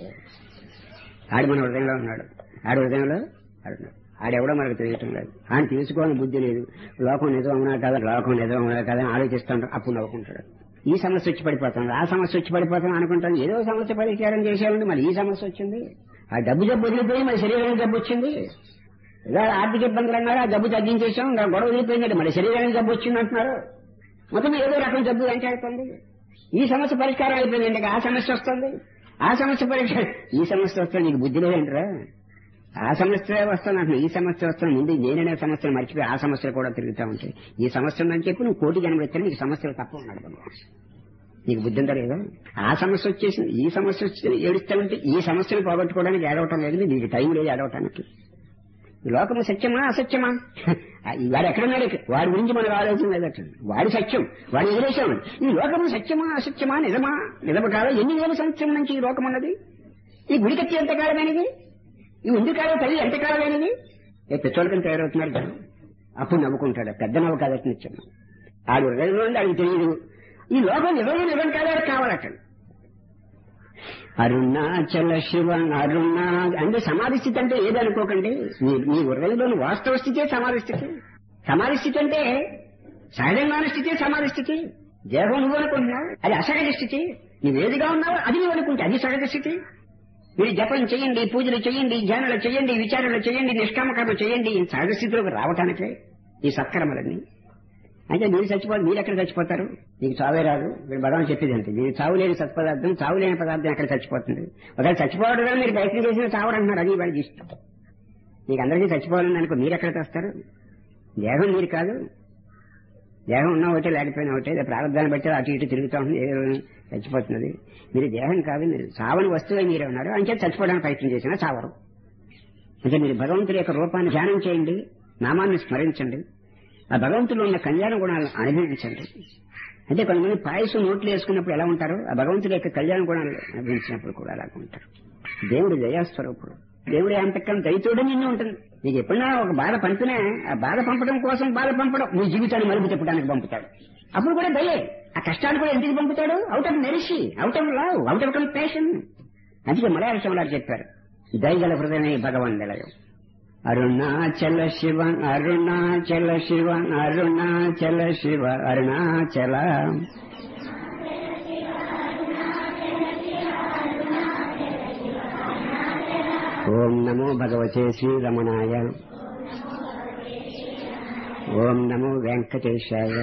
ఆడు మన హృదయంలో ఉన్నాడు ఆడు హృదయంలో ఆడున్నాడు ఆడెవడో మనకు తెలియటం లేదు ఆయన తీసుకోవాలని బుద్ధి లేదు లోకం నిజం అవునా కదా లోకం నిజం అవునా కదా అని ఆలోచిస్తాడు అప్పుడు నవ్వుకుంటాడు ఈ సమస్య వచ్చి పడిపోతాను ఆ సమస్య వచ్చి పడిపోతాను అనుకుంటాను ఏదో సమస్య పరిష్కారం చేసేయాలంటే మరి ఈ సమస్య వచ్చింది ఆ డబ్బు జబ్బు వదిలిపోయి మరి శరీరానికి జబ్బు వచ్చింది ఏదో ఆర్థిక ఇబ్బందులు అన్నారు ఆ జబ్బు తగ్గించేసాం ఇంకా గొడవ వదిలిపోయిందంటే మరి శరీరానికి జబ్బు వచ్చింది అంటున్నారు మొత్తం ఏదో రకం జబ్బు వెంటాడుతుంది ఈ సమస్య పరిష్కారం అయిపోయింది ఇంకా ఆ సమస్య వస్తుంది ఆ సమస్య పరిష్కారం ఈ సమస్య వస్తుంది నీకు బుద్ధి లేదంటరా ఆ సమస్య వస్తాను అంటే ఈ సమస్య వస్తాను ముందు నేననే సమస్యను మర్చిపోయి ఆ సమస్యలు కూడా తిరుగుతూ ఉంటాయి ఈ సమస్య ఉందని చెప్పి నువ్వు కోటి జన్మలు ఎత్తాను నీకు సమస్యలు తప్ప ఉన్నాడు భగవాన్ నీకు బుద్ధి ఉందా లేదా ఆ సమస్య వచ్చేసింది ఈ సమస్య వచ్చి ఏడుస్తామంటే ఈ సమస్యను పోగొట్టుకోవడానికి ఏడవటం లేదు నీకు టైం లేదు ఏడవటానికి ఈ లోకము సత్యమా అసత్యమా ఈ వాడు ఎక్కడున్నాడు ఇక్కడ? వాడి గురించి మనకు ఆలోచన లేదట వాడి సత్యం వాడు ఎదురేసాడు ఈ లోకము సత్యమా అసత్యమా నిజమా నిజము కాదా ఎన్ని వేల సంవత్సరం నుంచి ఈ లోకం ఉన్నది ఈ గుడికచ్చి ఎంత కాలమైనది ఈ ఉంది కాలం తల్లి ఎంత కాలమైనది ఏ పెట్రోల్కని తయారవుతున్నారు జనం అప్పుడు నవ్వుకుంటాడు పెద్ద నవ్వు కాదట నిత్యం ఆడు హృదయంలో ఉంది ఆడికి తెలియదు ఈ లోకం నిజమే నిజం కాదా కావాలట అరుణాచల శివ అరుణా అంటే సమాధి స్థితి అంటే ఏది అనుకోకండి మీ మీ హృదయంలోని వాస్తవ స్థితే సమాధి స్థితి సమాధి స్థితి అంటే సహజంగాన స్థితే సమాధి స్థితి దేహం నువ్వు అనుకుంటున్నావు అది అసహజ స్థితి నువ్వు ఏదిగా ఉన్నావు అది నువ్వు అనుకుంటే అది సహజ స్థితి మీరు జపం చేయండి పూజలు చేయండి ధ్యానాలు చేయండి విచారణలు చేయండి నిష్కామకర్మ చేయండి ఈ సహజ స్థితిలోకి రావటానికే ఈ సత్కర్మలన్నీ అంటే మీరు చచ్చిపోదు మీరు ఎక్కడ చచ్చిపోతారు నీకు చావే రాదు మీరు భగవాన్ చెప్పేది అంతే మీరు చావు లేని సత్పదార్థం చావు లేని పదార్థం ఎక్కడ చచ్చిపోతుంది ఒకవేళ చచ్చిపోవడం వల్ల మీరు ప్రయత్నం చేసిన చావరంటున్నారు అది వాడికి ఇష్టం మీకు అందరికీ చచ్చిపోవాలని అనుకో మీరు ఎక్కడ తెస్తారు దేహం మీరు కాదు దేహం ఉన్న ఒకటే లేకపోయినా ఒకటే ఇది ప్రారంభాన్ని బట్టి అటు ఇటు తిరుగుతూ ఉంటుంది ఏదో చచ్చిపోతున్నది మీరు దేహం కాదు మీరు చావని వస్తువే మీరే ఉన్నారు అంటే చచ్చిపోవడానికి ప్రయత్నం చేసినా చావరు అంటే మీరు భగవంతుడి యొక్క రూపాన్ని ధ్యానం చేయండి నామాన్ని స్మరించండి ఆ భగవంతుడు ఉన్న కళ్యాణ గుణాలను అనుభవించండి అంటే కొంతమంది పాయసం నోట్లు వేసుకున్నప్పుడు ఎలా ఉంటారు ఆ భగవంతుడి యొక్క కళ్యాణ గుణాలు అనుభవించినప్పుడు కూడా అలాగ ఉంటారు దేవుడు దయాస్వరూపుడు దేవుడి అంతకం దయతోడు నిన్ను ఉంటుంది నీకు ఎప్పుడైనా ఒక బాధ పంపినా ఆ బాధ పంపడం కోసం బాధ పంపడం నీ జీవితాన్ని మలుపు తిప్పడానికి పంపుతాడు అప్పుడు కూడా దయే ఆ కష్టాన్ని కూడా ఎందుకు పంపుతాడు out of mercy out of love out of compassion అందుకే మలయాళ శివరారు చెప్పారు దయగల హృదయమే భగవాన్ నిలయం అరుణాచల శివ అరుణాచల శివ అరుణాచల శివ అరుణాచల ఓం నమో భగవతే శ్రీరమణాయ ఓం నమో వెంకటేశాయ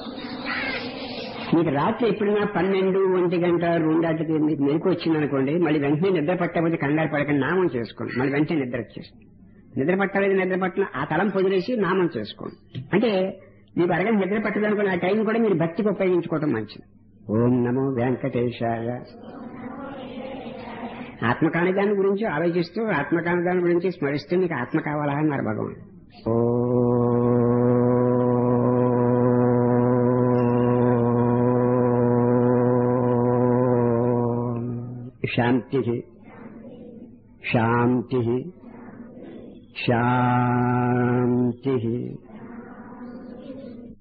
మీకు రాత్రి ఎప్పుడైనా పన్నెండు ఒంటి గంట రెండాటికి మీకు మెలకు వచ్చిందనుకోండి మళ్ళీ వెంటనే నిద్ర పట్టకపోతే కంగారు పడకండి నామం చేసుకోండి మళ్ళీ వెంటనే నిద్ర వచ్చేస్తుంది నిద్ర పట్టలేదు నిద్ర పట్టిన ఆ తలం పొదిలేసి నామం చేసుకోండి అంటే మీకు అరగంట నిద్ర పట్టదనుకుని ఆ టైం కూడా మీరు భక్తికి ఉపయోగించుకోవడం మంచిది ఓం నమో వెంకటేశాయ ఆత్మకాని దాని గురించి ఆలోచిస్తూ ఆత్మకాని దాని గురించి స్మరిస్తూ మీకు ఆత్మ కావాలా అన్నారు భగవాన్ శాంతి శాంతి శాంతి